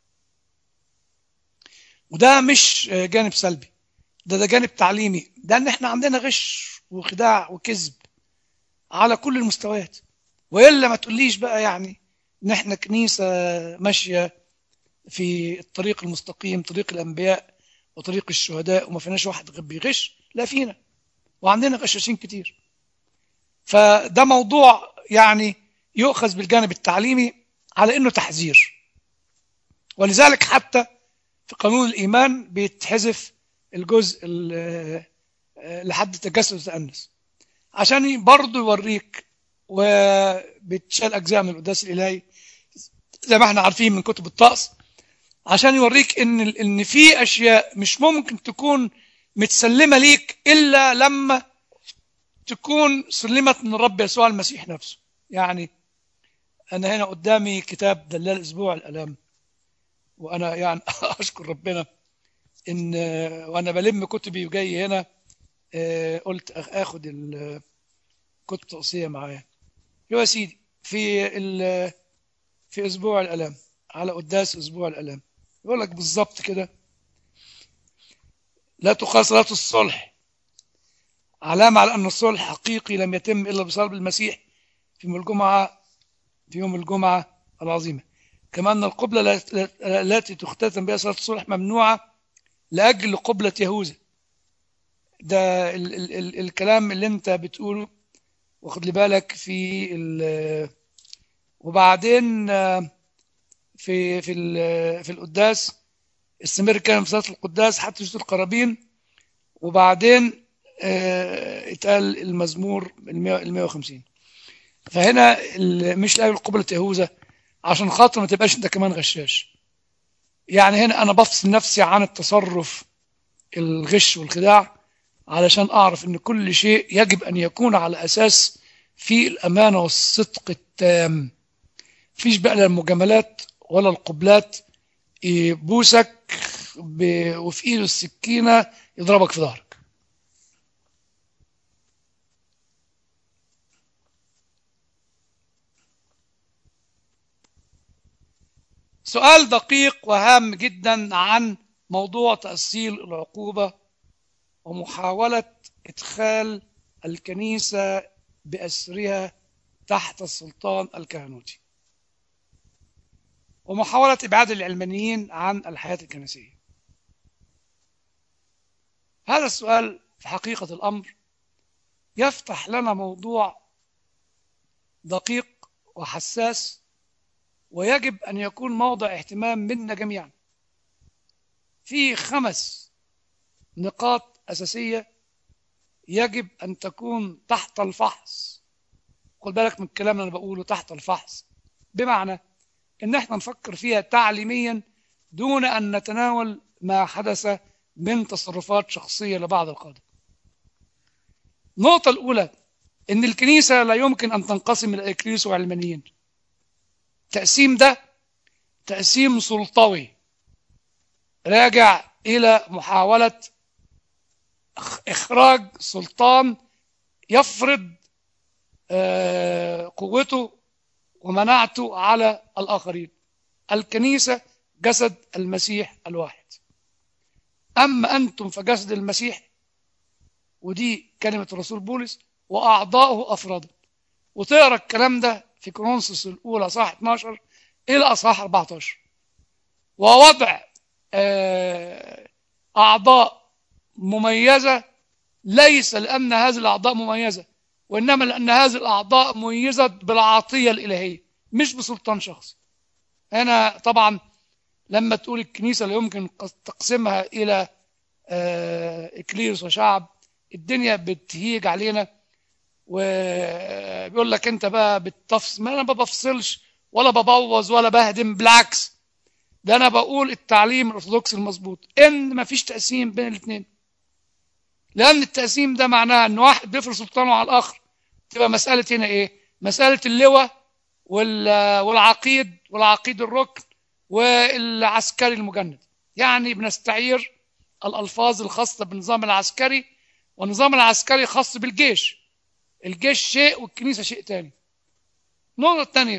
وده مش آه، جانب سلبي ده ده جانب تعليمي ده ان احنا عندنا غش وخداع وكذب على كل المستويات والا ما تقوليش بقى يعني ان احنا كنيسه ماشيه في الطريق المستقيم طريق الانبياء وطريق الشهداء وما فيناش واحد غير بيغش لا فينا وعندنا غشاشين كتير فده موضوع يعني يؤخذ بالجانب التعليمي على انه تحذير ولذلك حتى في قانون الايمان بيتحذف الجزء ال- لحد تجسد وتأنس عشان برضه يوريك وبتشال اجزاء من القداس الالهي زي ما احنا عارفين من كتب الطقس عشان يوريك ان ان في اشياء مش ممكن تكون متسلمه ليك الا لما تكون سلمت من الرب يسوع المسيح نفسه يعني انا هنا قدامي كتاب دلال اسبوع الالام وانا يعني اشكر ربنا ان وانا بلم كتبي وجاي هنا آه، قلت أخ- اخد الكتب التقصيه معايا يا سيدي في ال- في اسبوع الالام على قداس اسبوع الالام يقول لك بالظبط كده لا تقال صلاه الصلح علامه على ان الصلح حقيقي لم يتم الا بصلب المسيح في يوم الجمعه في يوم الجمعه العظيمه كما ان القبله لا- لا- التي تختتم بها صلاه الصلح ممنوعه لاجل قبله يهوذا ده ال ال ال الكلام اللي انت بتقوله واخد لي بالك في ال- وبعدين آه، في في ال- في القداس استمر كان في صلاه القداس حتى يشتري القرابين وبعدين آه، اتقال المزمور ال 150 فهنا ال- مش لاقي قبلة يهوذا عشان خاطر ما تبقاش انت كمان غشاش يعني هنا انا بفصل نفسي عن التصرف الغش والخداع علشان اعرف ان كل شيء يجب ان يكون على اساس في الامانه والصدق التام مفيش بقى لا المجاملات ولا القبلات يبوسك ب... وفي ايده السكينه يضربك في ظهرك سؤال دقيق وهام جدا عن موضوع تأصيل العقوبة ومحاولة إدخال الكنيسة بأسرها تحت السلطان الكهنوتي ومحاولة إبعاد العلمانيين عن الحياة الكنسية هذا السؤال في حقيقة الأمر يفتح لنا موضوع دقيق وحساس ويجب أن يكون موضع اهتمام منا جميعا في خمس نقاط أساسية يجب أن تكون تحت الفحص خد بالك من الكلام اللي أنا بقوله تحت الفحص بمعنى إن احنا نفكر فيها تعليميا دون أن نتناول ما حدث من تصرفات شخصية لبعض القادة النقطة الأولى إن الكنيسة لا يمكن أن تنقسم إلى إكليس وعلمانيين التقسيم ده تقسيم سلطوي راجع إلى محاولة إخراج سلطان يفرض قوته ومناعته على الآخرين الكنيسة جسد المسيح الواحد أما أنتم فجسد المسيح ودي كلمة الرسول بولس وأعضاؤه أفرادا وتقرأ الكلام ده في كورنثوس الأولى صح 12 إلى أصحاح 14 ووضع أعضاء مميزة ليس لأن هذه الأعضاء مميزة وإنما لأن هذه الأعضاء مميزة بالعطية الإلهية مش بسلطان شخصي هنا طبعا لما تقول الكنيسة لا يمكن تقسمها إلى إكليرس وشعب الدنيا بتهيج علينا وبيقول لك أنت بقى بتفصل ما أنا ما بفصلش ولا ببوظ ولا بهدم بالعكس ده أنا بقول التعليم الأرثوذكسي المظبوط إن ما فيش تقسيم بين الاثنين لأن التقسيم ده معناه إن واحد بيفرض سلطانه على الآخر تبقى مسألة هنا إيه؟ مسألة اللواء وال- والعقيد والعقيد الركن والعسكري المجند يعني بنستعير الألفاظ الخاصة بالنظام العسكري والنظام العسكري خاص بالجيش الجيش شيء والكنيسة شيء تاني النقطة الثانية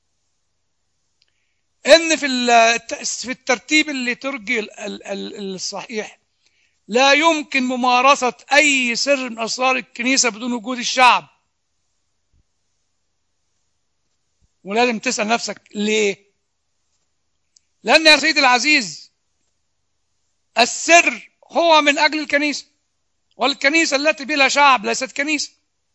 ان في الت- في الترتيب الليتورجي ال- ال- ال- الصحيح لا يمكن ممارسة أي سر من أسرار الكنيسة بدون وجود الشعب ولازم تسأل نفسك ليه لأن يا سيدي العزيز السر هو من أجل الكنيسة والكنيسة التي بلا شعب ليست كنيسة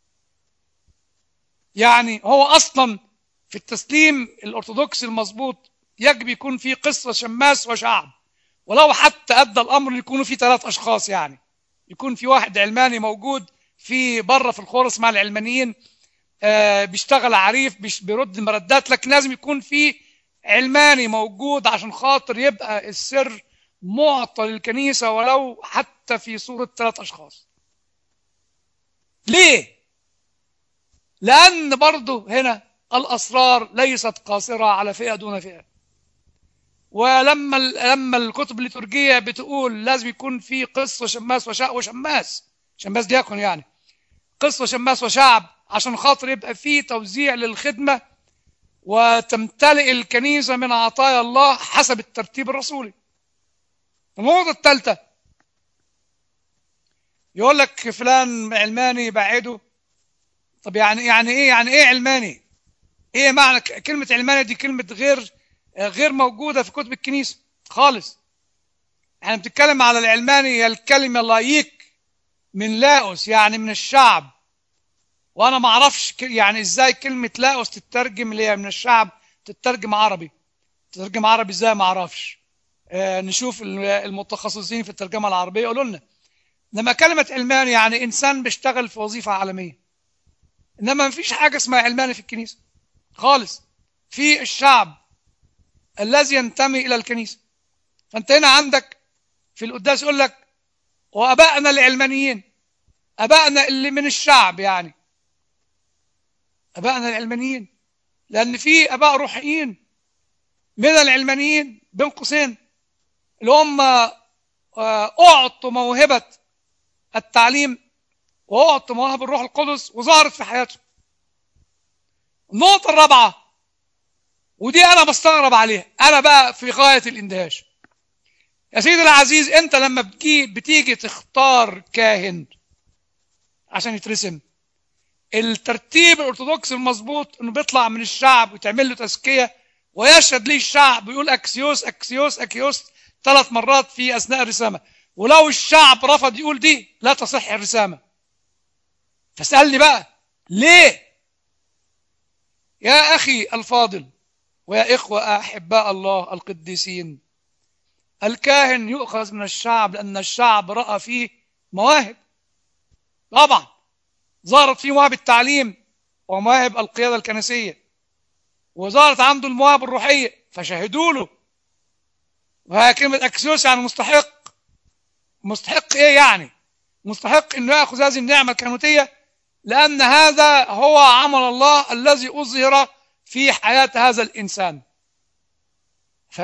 يعني هو أصلا في التسليم الأرثوذكسي المظبوط يجب يكون في قصة شماس وشعب ولو حتى أدى الأمر أن يكونوا في ثلاث أشخاص يعني يكون في واحد علماني موجود في بره في الخورس مع العلمانيين آه، بيشتغل عريف بيش- بيرد المردات لكن لازم يكون في علماني موجود عشان خاطر يبقى السر معطى للكنيسة ولو حتى في صورة ثلاث أشخاص ليه؟ لأن برضه هنا الأسرار ليست قاصرة على فئة دون فئة ولما لما الكتب الليتورجية بتقول لازم يكون في قصة شماس وشاء وشماس شماس دياكون يعني قصة شماس وشعب عشان خاطر يبقى في توزيع للخدمة وتمتلئ الكنيسة من عطايا الله حسب الترتيب الرسولي النقطة الثالثة يقول لك فلان علماني بعده طب يعني يعني ايه يعني ايه علماني ايه معنى ك- كلمة علماني دي كلمة غير غير موجودة في كتب الكنيسة خالص احنا بنتكلم على العلماني هي الكلمة لايك من لاوس يعني من الشعب وانا ما اعرفش ك- يعني ازاي كلمة لاوس تترجم اللي هي من الشعب تترجم عربي تترجم عربي ازاي ما اعرفش آه نشوف ال- المتخصصين في الترجمة العربية يقولوا لنا انما كلمة علماني يعني انسان بيشتغل في وظيفة عالمية انما ما فيش حاجة اسمها علماني في الكنيسة خالص في الشعب الذي ينتمي الى الكنيسة فانت هنا عندك في القداس يقول لك وابائنا العلمانيين ابائنا اللي من الشعب يعني ابائنا العلمانيين لان في اباء روحيين من العلمانيين بين قوسين اللي هم آه، اعطوا موهبه التعليم واعطوا مواهب الروح القدس وظهرت في حياتهم النقطه الرابعه ودي انا بستغرب عليها انا بقى في غايه الاندهاش يا سيدي العزيز انت لما بتجي بتيجي تختار كاهن عشان يترسم الترتيب الارثوذكسي المظبوط انه بيطلع من الشعب وتعمل له تزكيه ويشهد ليه الشعب ويقول اكسيوس اكسيوس اكيوس ثلاث مرات في اثناء الرسامه ولو الشعب رفض يقول دي لا تصح الرسامه فاسالني بقى ليه يا اخي الفاضل ويا اخوه احباء الله القديسين الكاهن يؤخذ من الشعب لان الشعب راى فيه مواهب طبعا ظهرت فيه مواهب التعليم ومواهب القيادة الكنسية وظهرت عنده المواهب الروحية فشهدوا له وهي كلمة أكسيوس يعني مستحق مستحق إيه يعني مستحق إنه يأخذ هذه النعمة الكهنوتية لأن هذا هو عمل الله الذي أظهر في حياة هذا الإنسان ف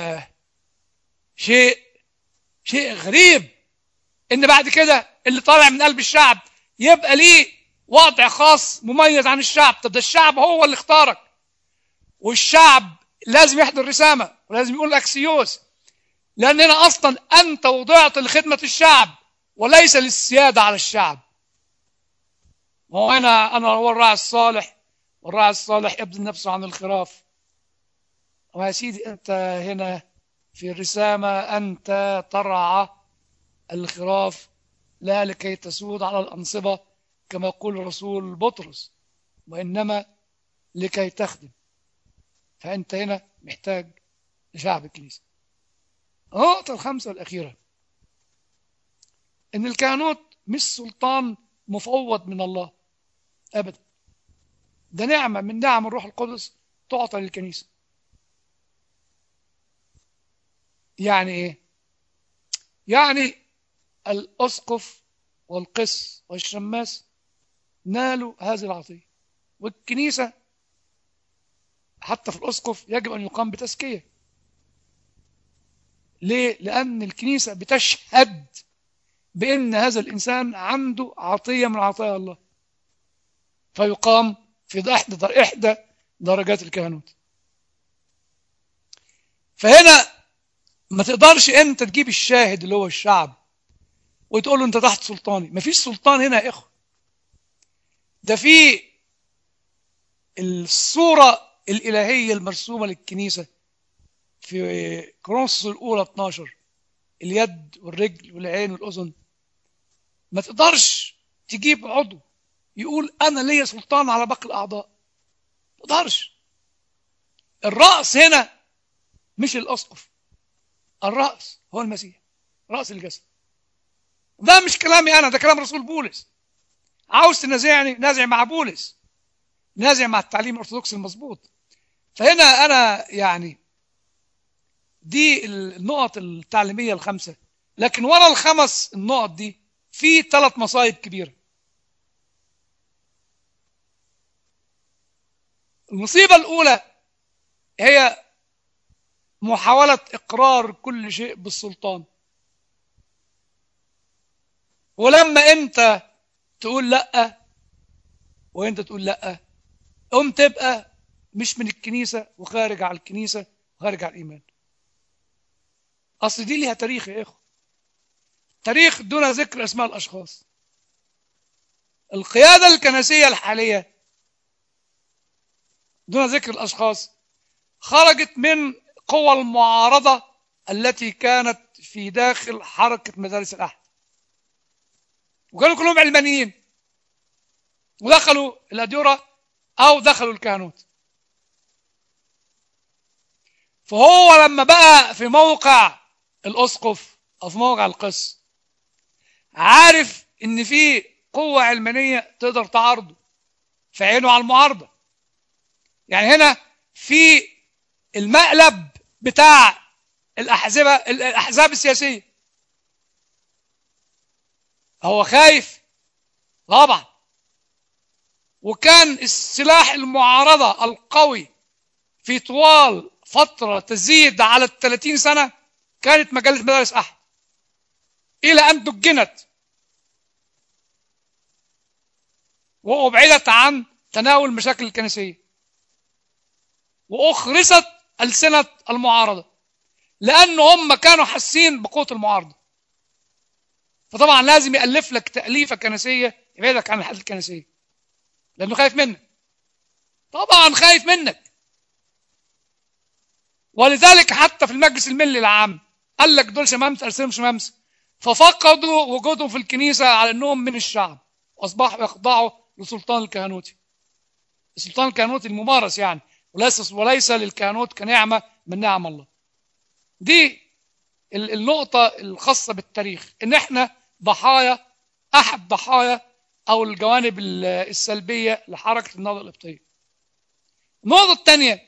شيء شيء غريب ان بعد كده اللي طالع من قلب الشعب يبقى ليه وضع خاص مميز عن الشعب طب ده الشعب هو اللي اختارك والشعب لازم يحضر رسامة ولازم يقول اكسيوس لان هنا اصلا انت وضعت لخدمة الشعب وليس للسيادة على الشعب هو هنا انا هو الراعي الصالح والراعي الصالح يبذل نفسه عن الخراف ويا سيدي انت هنا في الرسامة انت ترعى الخراف لا لكي تسود على الأنصبة كما يقول الرسول بطرس وإنما لكي تخدم فأنت هنا محتاج لشعب الكنيسة النقطة الخامسة والأخيرة إن الكهنوت مش سلطان مفوض من الله أبدا ده نعمة من نعم الروح القدس تعطى للكنيسة يعني إيه؟ يعني الأسقف والقس والشماس نالوا هذه العطية والكنيسة حتى في الأسقف يجب أن يقام بتزكية ليه؟ لأن الكنيسة بتشهد بأن هذا الإنسان عنده عطية من عطايا الله فيقام في إحدى إحدى درجات الكهنوت فهنا ما تقدرش أنت تجيب الشاهد اللي هو الشعب وتقول له أنت تحت سلطاني مفيش سلطان هنا يا إخوة ده في الصورة الإلهية المرسومة للكنيسة في كرونس الأولى 12 اليد والرجل والعين والأذن ما تقدرش تجيب عضو يقول أنا ليا سلطان على باقي الأعضاء ما تقدرش الرأس هنا مش الأسقف الرأس هو المسيح رأس الجسد ده مش كلامي أنا ده كلام رسول بولس عاوز تنازعني نازع مع بولس نازع مع التعليم الأرثوذكسي المظبوط فهنا أنا يعني دي النقط التعليمية الخمسة لكن ورا الخمس النقط دي في ثلاث مصايب كبيرة المصيبة الأولى هي محاولة إقرار كل شيء بالسلطان ولما أنت تقول لأ وأنت تقول لأ قم تبقى مش من الكنيسة وخارج على الكنيسة وخارج على الإيمان أصل دي ليها تاريخ يا إخوة تاريخ دون ذكر أسماء الأشخاص القيادة الكنسية الحالية دون ذكر الأشخاص خرجت من قوى المعارضة التي كانت في داخل حركة مدارس الأحد وكانوا كلهم علمانيين ودخلوا الأديرة أو دخلوا الكهنوت فهو لما بقى في موقع الأسقف أو في موقع القس عارف إن في قوة علمانية تقدر تعارضه في عينه على المعارضة يعني هنا في المقلب بتاع الأحزبة الأحزاب السياسية هو خايف طبعا وكان السلاح المعارضة القوي في طوال فترة تزيد على الثلاثين سنة كانت مجلة مدارس أحد إلى أن دجنت وأبعدت عن تناول المشاكل الكنسية وأخرست ألسنة المعارضة لأن هم كانوا حاسين بقوة المعارضة فطبعا لازم يألف لك تأليفة كنسية يبعدك عن الحالة الكنسية لأنه خايف منك طبعا خايف منك ولذلك حتى في المجلس الملي العام قال لك دول شمامسة أرسلهم شمامسة ففقدوا وجودهم في الكنيسة على أنهم من الشعب وأصبحوا يخضعوا لسلطان الكهنوتي السلطان الكهنوتي الممارس يعني وليس وليس للكهنوت كنعمة من نعم الله دي النقطة الخاصة بالتاريخ إن إحنا ضحايا أحد ضحايا أو الجوانب السلبية لحركة النهضة القبطية النقطة الثانية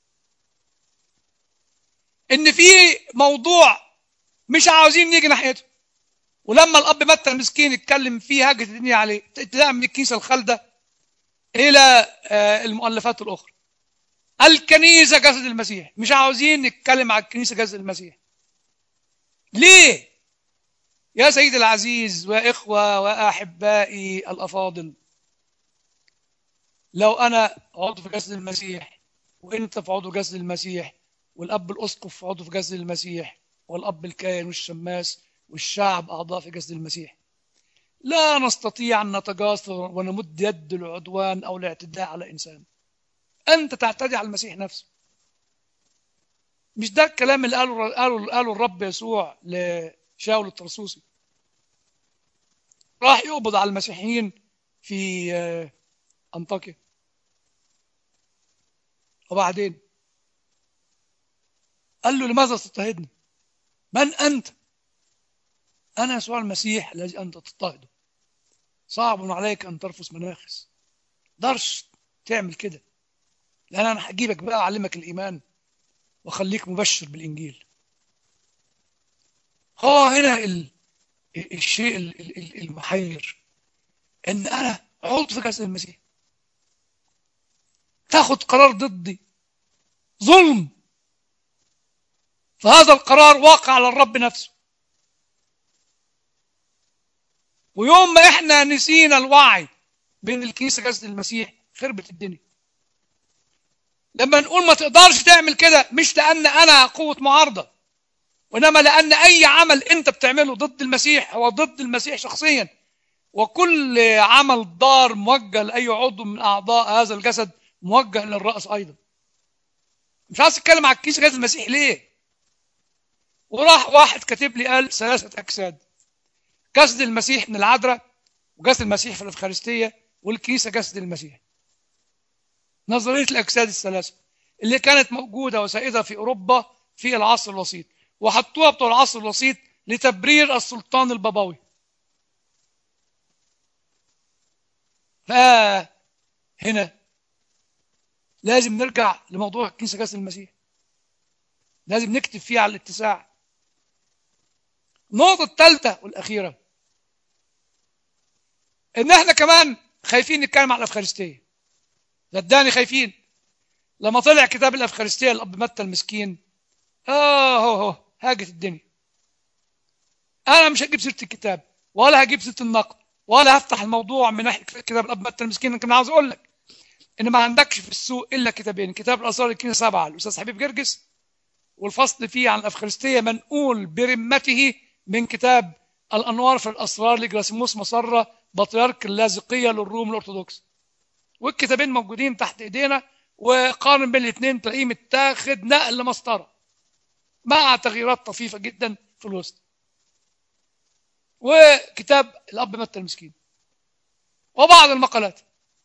إن في موضوع مش عاوزين نيجي ناحيته ولما الأب متى المسكين اتكلم فيه هاجت الدنيا عليه ابتداء من الكنيسة الخالدة إلى المؤلفات الأخرى الكنيسة جسد المسيح مش عاوزين نتكلم على الكنيسة جسد المسيح ليه يا سيدي العزيز وإخوة وأحبائي الأفاضل لو أنا عضو في جسد المسيح وأنت في عضو جسد المسيح والأب الأسقف في عضو في جسد المسيح والأب الكاهن والشماس والشعب أعضاء في جسد المسيح لا نستطيع أن نتجاسر ونمد يد العدوان أو الاعتداء على إنسان أنت تعتدي على المسيح نفسه مش ده الكلام اللي قاله قاله قاله الرب يسوع لشاول الترسوسي راح يقبض على المسيحيين في أنطاكيا وبعدين قال له لماذا تضطهدني من أنت أنا يسوع المسيح الذي أنت تضطهده صعب عليك أن ترفس مناخس درش تعمل كده لأن أنا هجيبك بقى أعلمك الإيمان وأخليك مبشر بالإنجيل هو هنا ال... الشيء المحير إن أنا عضو في جسد المسيح تاخد قرار ضدي ظلم فهذا القرار واقع على الرب نفسه ويوم ما احنا نسينا الوعي بين الكنيسه جسد المسيح خربت الدنيا لما نقول ما تقدرش تعمل كده مش لان انا قوه معارضه وانما لان اي عمل انت بتعمله ضد المسيح هو ضد المسيح شخصيا وكل عمل ضار موجه لاي عضو من اعضاء هذا الجسد موجه للراس ايضا مش عايز اتكلم على الكنيسه جسد المسيح ليه وراح واحد كاتب لي قال ثلاثه اجساد جسد المسيح من العذراء وجسد المسيح في الافخارستيه والكنيسه جسد المسيح نظريه الاجساد الثلاثه اللي كانت موجوده وسائده في اوروبا في العصر الوسيط وحطوها بتوع العصر الوسيط لتبرير السلطان البابوي فهنا لازم نرجع لموضوع كنيسة جسد المسيح لازم نكتب فيه على الاتساع النقطة الثالثة والأخيرة إن إحنا كمان خايفين نتكلم عن الأفخارستية صدقني خايفين لما طلع كتاب الأفخارستية الأب متى المسكين آه هو هو هاجت الدنيا أنا مش هجيب سيرة الكتاب ولا هجيب سيرة النقد ولا هفتح الموضوع من ناحية كتاب الأب متى المسكين لكن عاوز أقول لك إن ما عندكش في السوق إلا كتابين كتاب الأسرار الكنيسة سبعة الأستاذ حبيب جرجس والفصل فيه عن الأفخارستية منقول برمته من كتاب الأنوار في الأسرار لجراسيموس مصرة بطريرك اللاذقية للروم الأرثوذكس والكتابين موجودين تحت إيدينا وقارن بين الاثنين تلاقيه متاخد نقل مسطرة مع تغييرات طفيفة جدا في الوسط وكتاب الأب متى المسكين وبعض المقالات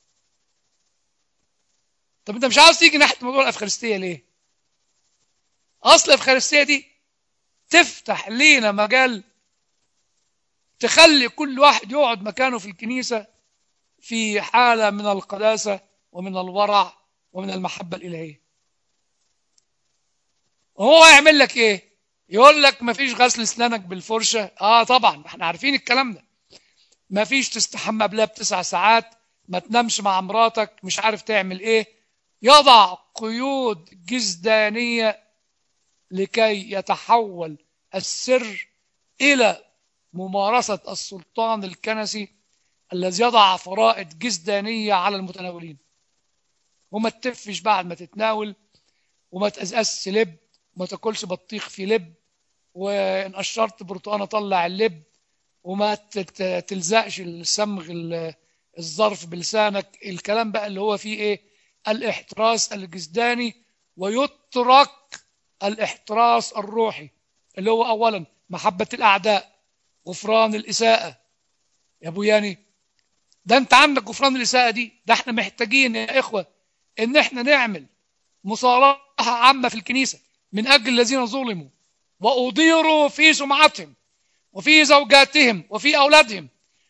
طب انت مش عاوز تيجي ناحيه موضوع الافخارستيه ليه؟ اصل الافخارستيه دي تفتح لينا مجال تخلي كل واحد يقعد مكانه في الكنيسه في حاله من القداسه ومن الورع ومن المحبه الالهيه. وهو يعمل لك ايه؟ يقول لك مفيش غسل اسنانك بالفرشه، اه طبعا احنا عارفين الكلام ده. مفيش تستحمى قبلها بتسع ساعات، ما تنامش مع مراتك، مش عارف تعمل ايه، يضع قيود جزدانية لكي يتحول السر إلى ممارسة السلطان الكنسي الذي يضع فرائض جزدانية على المتناولين وما تتفش بعد ما تتناول وما تقزقزش لب وما تاكلش بطيخ في لب وان قشرت برتقانه طلع اللب وما تلزقش الصمغ الظرف بلسانك الكلام بقى اللي هو فيه ايه الاحتراس الجسداني ويترك الاحتراس الروحي اللي هو اولا محبه الاعداء غفران الاساءه يا ابو ياني ده انت عندك غفران الاساءه دي ده احنا محتاجين يا اخوه ان احنا نعمل مصالحه عامه في الكنيسه من اجل الذين ظلموا واضيروا في سمعتهم وفي زوجاتهم وفي اولادهم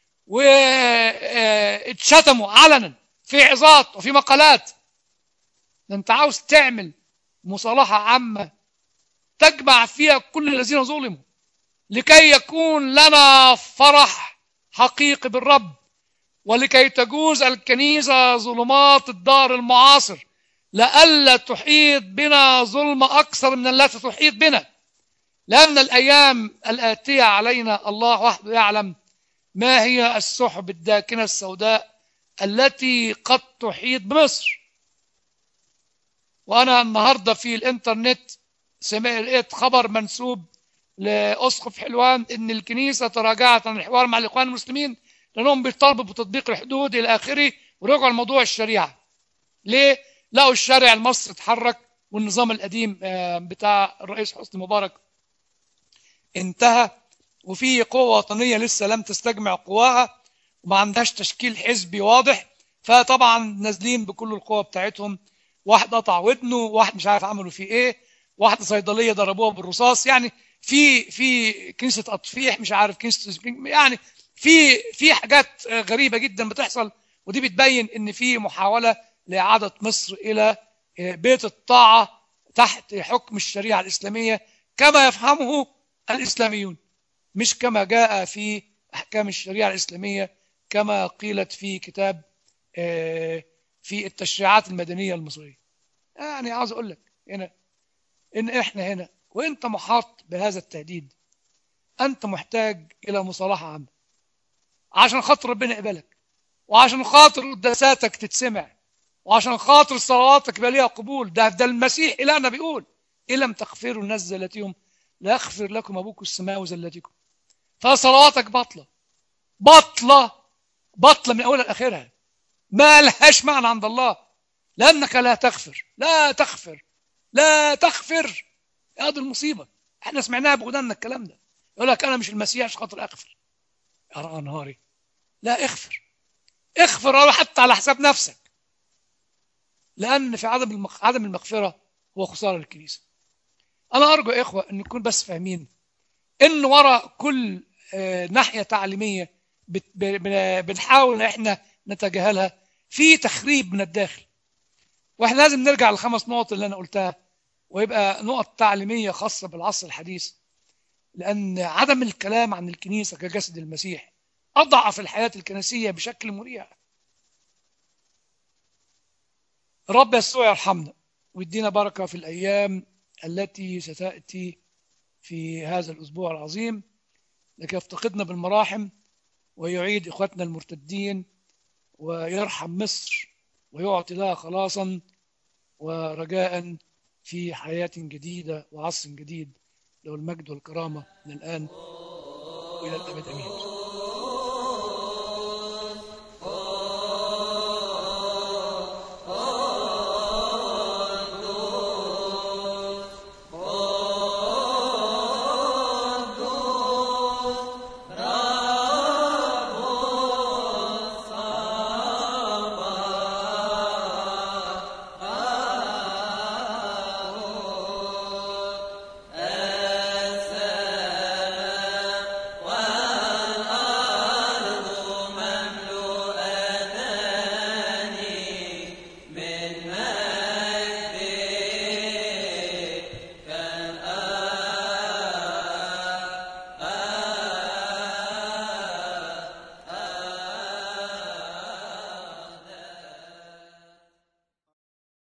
واتشتموا علنا في عظات وفي مقالات ده انت عاوز تعمل مصالحة عامة تجمع فيها كل الذين ظلموا لكي يكون لنا فرح حقيقي بالرب ولكي تجوز الكنيسة ظلمات الدار المعاصر لئلا تحيط بنا ظلمة أكثر من التي تحيط بنا لأن الأيام الآتية علينا الله وحده يعلم ما هي السحب الداكنة السوداء التي قد تحيط بمصر وانا النهارده في الانترنت سمعت لقيت خبر منسوب لاسقف حلوان ان الكنيسه تراجعت عن الحوار مع الاخوان المسلمين لانهم بيطالبوا بتطبيق الحدود الى اخره ورجعوا لموضوع الشريعه. ليه؟ لقوا الشارع المصري اتحرك والنظام القديم بتاع الرئيس حسني مبارك انتهى وفي قوة وطنية لسه لم تستجمع قواها وما عندهاش تشكيل حزبي واضح فطبعا نازلين بكل القوة بتاعتهم واحد قطع ودنه واحد مش عارف عملوا فيه ايه واحدة صيدلية ضربوها بالرصاص يعني في في كنيسة أطفيح مش عارف كنيسة يعني في في حاجات غريبة جدا بتحصل ودي بتبين ان في محاولة لإعادة مصر إلى بيت الطاعة تحت حكم الشريعة الإسلامية كما يفهمه الإسلاميون مش كما جاء في أحكام الشريعة الإسلامية كما قيلت في كتاب في التشريعات المدنية المصرية يعني عاوز أقول لك هنا إن إحنا هنا وإنت محاط بهذا التهديد أنت محتاج إلى مصالحة عامة عشان خاطر ربنا يقبلك وعشان خاطر قداساتك تتسمع وعشان خاطر صلواتك يبقى ليها قبول ده ده المسيح إلهنا بيقول إن لم تغفروا الناس زلتهم لا يغفر لكم أبوكم السماوي زلتكم فصلواتك باطلة باطلة باطلة من أولها لآخرها ما لهاش معنى عند الله لأنك لا تغفر لا تغفر لا تغفر هذه المصيبة احنا سمعناها بودنا الكلام ده يقول لك أنا مش المسيح عشان خاطر أغفر يا نهاري لا اغفر اغفر حتى على حساب نفسك لأن في عدم المغ... عدم المغفرة هو خسارة للكنيسة أنا أرجو يا إخوة أن نكون بس فاهمين إن وراء كل آه، ناحية تعليمية بت... ب- بنحاول إن إحنا نتجاهلها في تخريب من الداخل وإحنا لازم نرجع للخمس نقط اللي أنا قلتها ويبقى نقط تعليمية خاصة بالعصر الحديث لأن عدم الكلام عن الكنيسة كجسد المسيح أضعف الحياة الكنسية بشكل مريع رب يسوع يرحمنا ويدينا بركة في الأيام التي ستأتي في هذا الأسبوع العظيم لكي يفتقدنا بالمراحم ويعيد إخوتنا المرتدين ويرحم مصر ويعطي لها خلاصا ورجاء في حياة جديدة وعصر جديد له المجد والكرامة من الآن وإلى الأبد أمين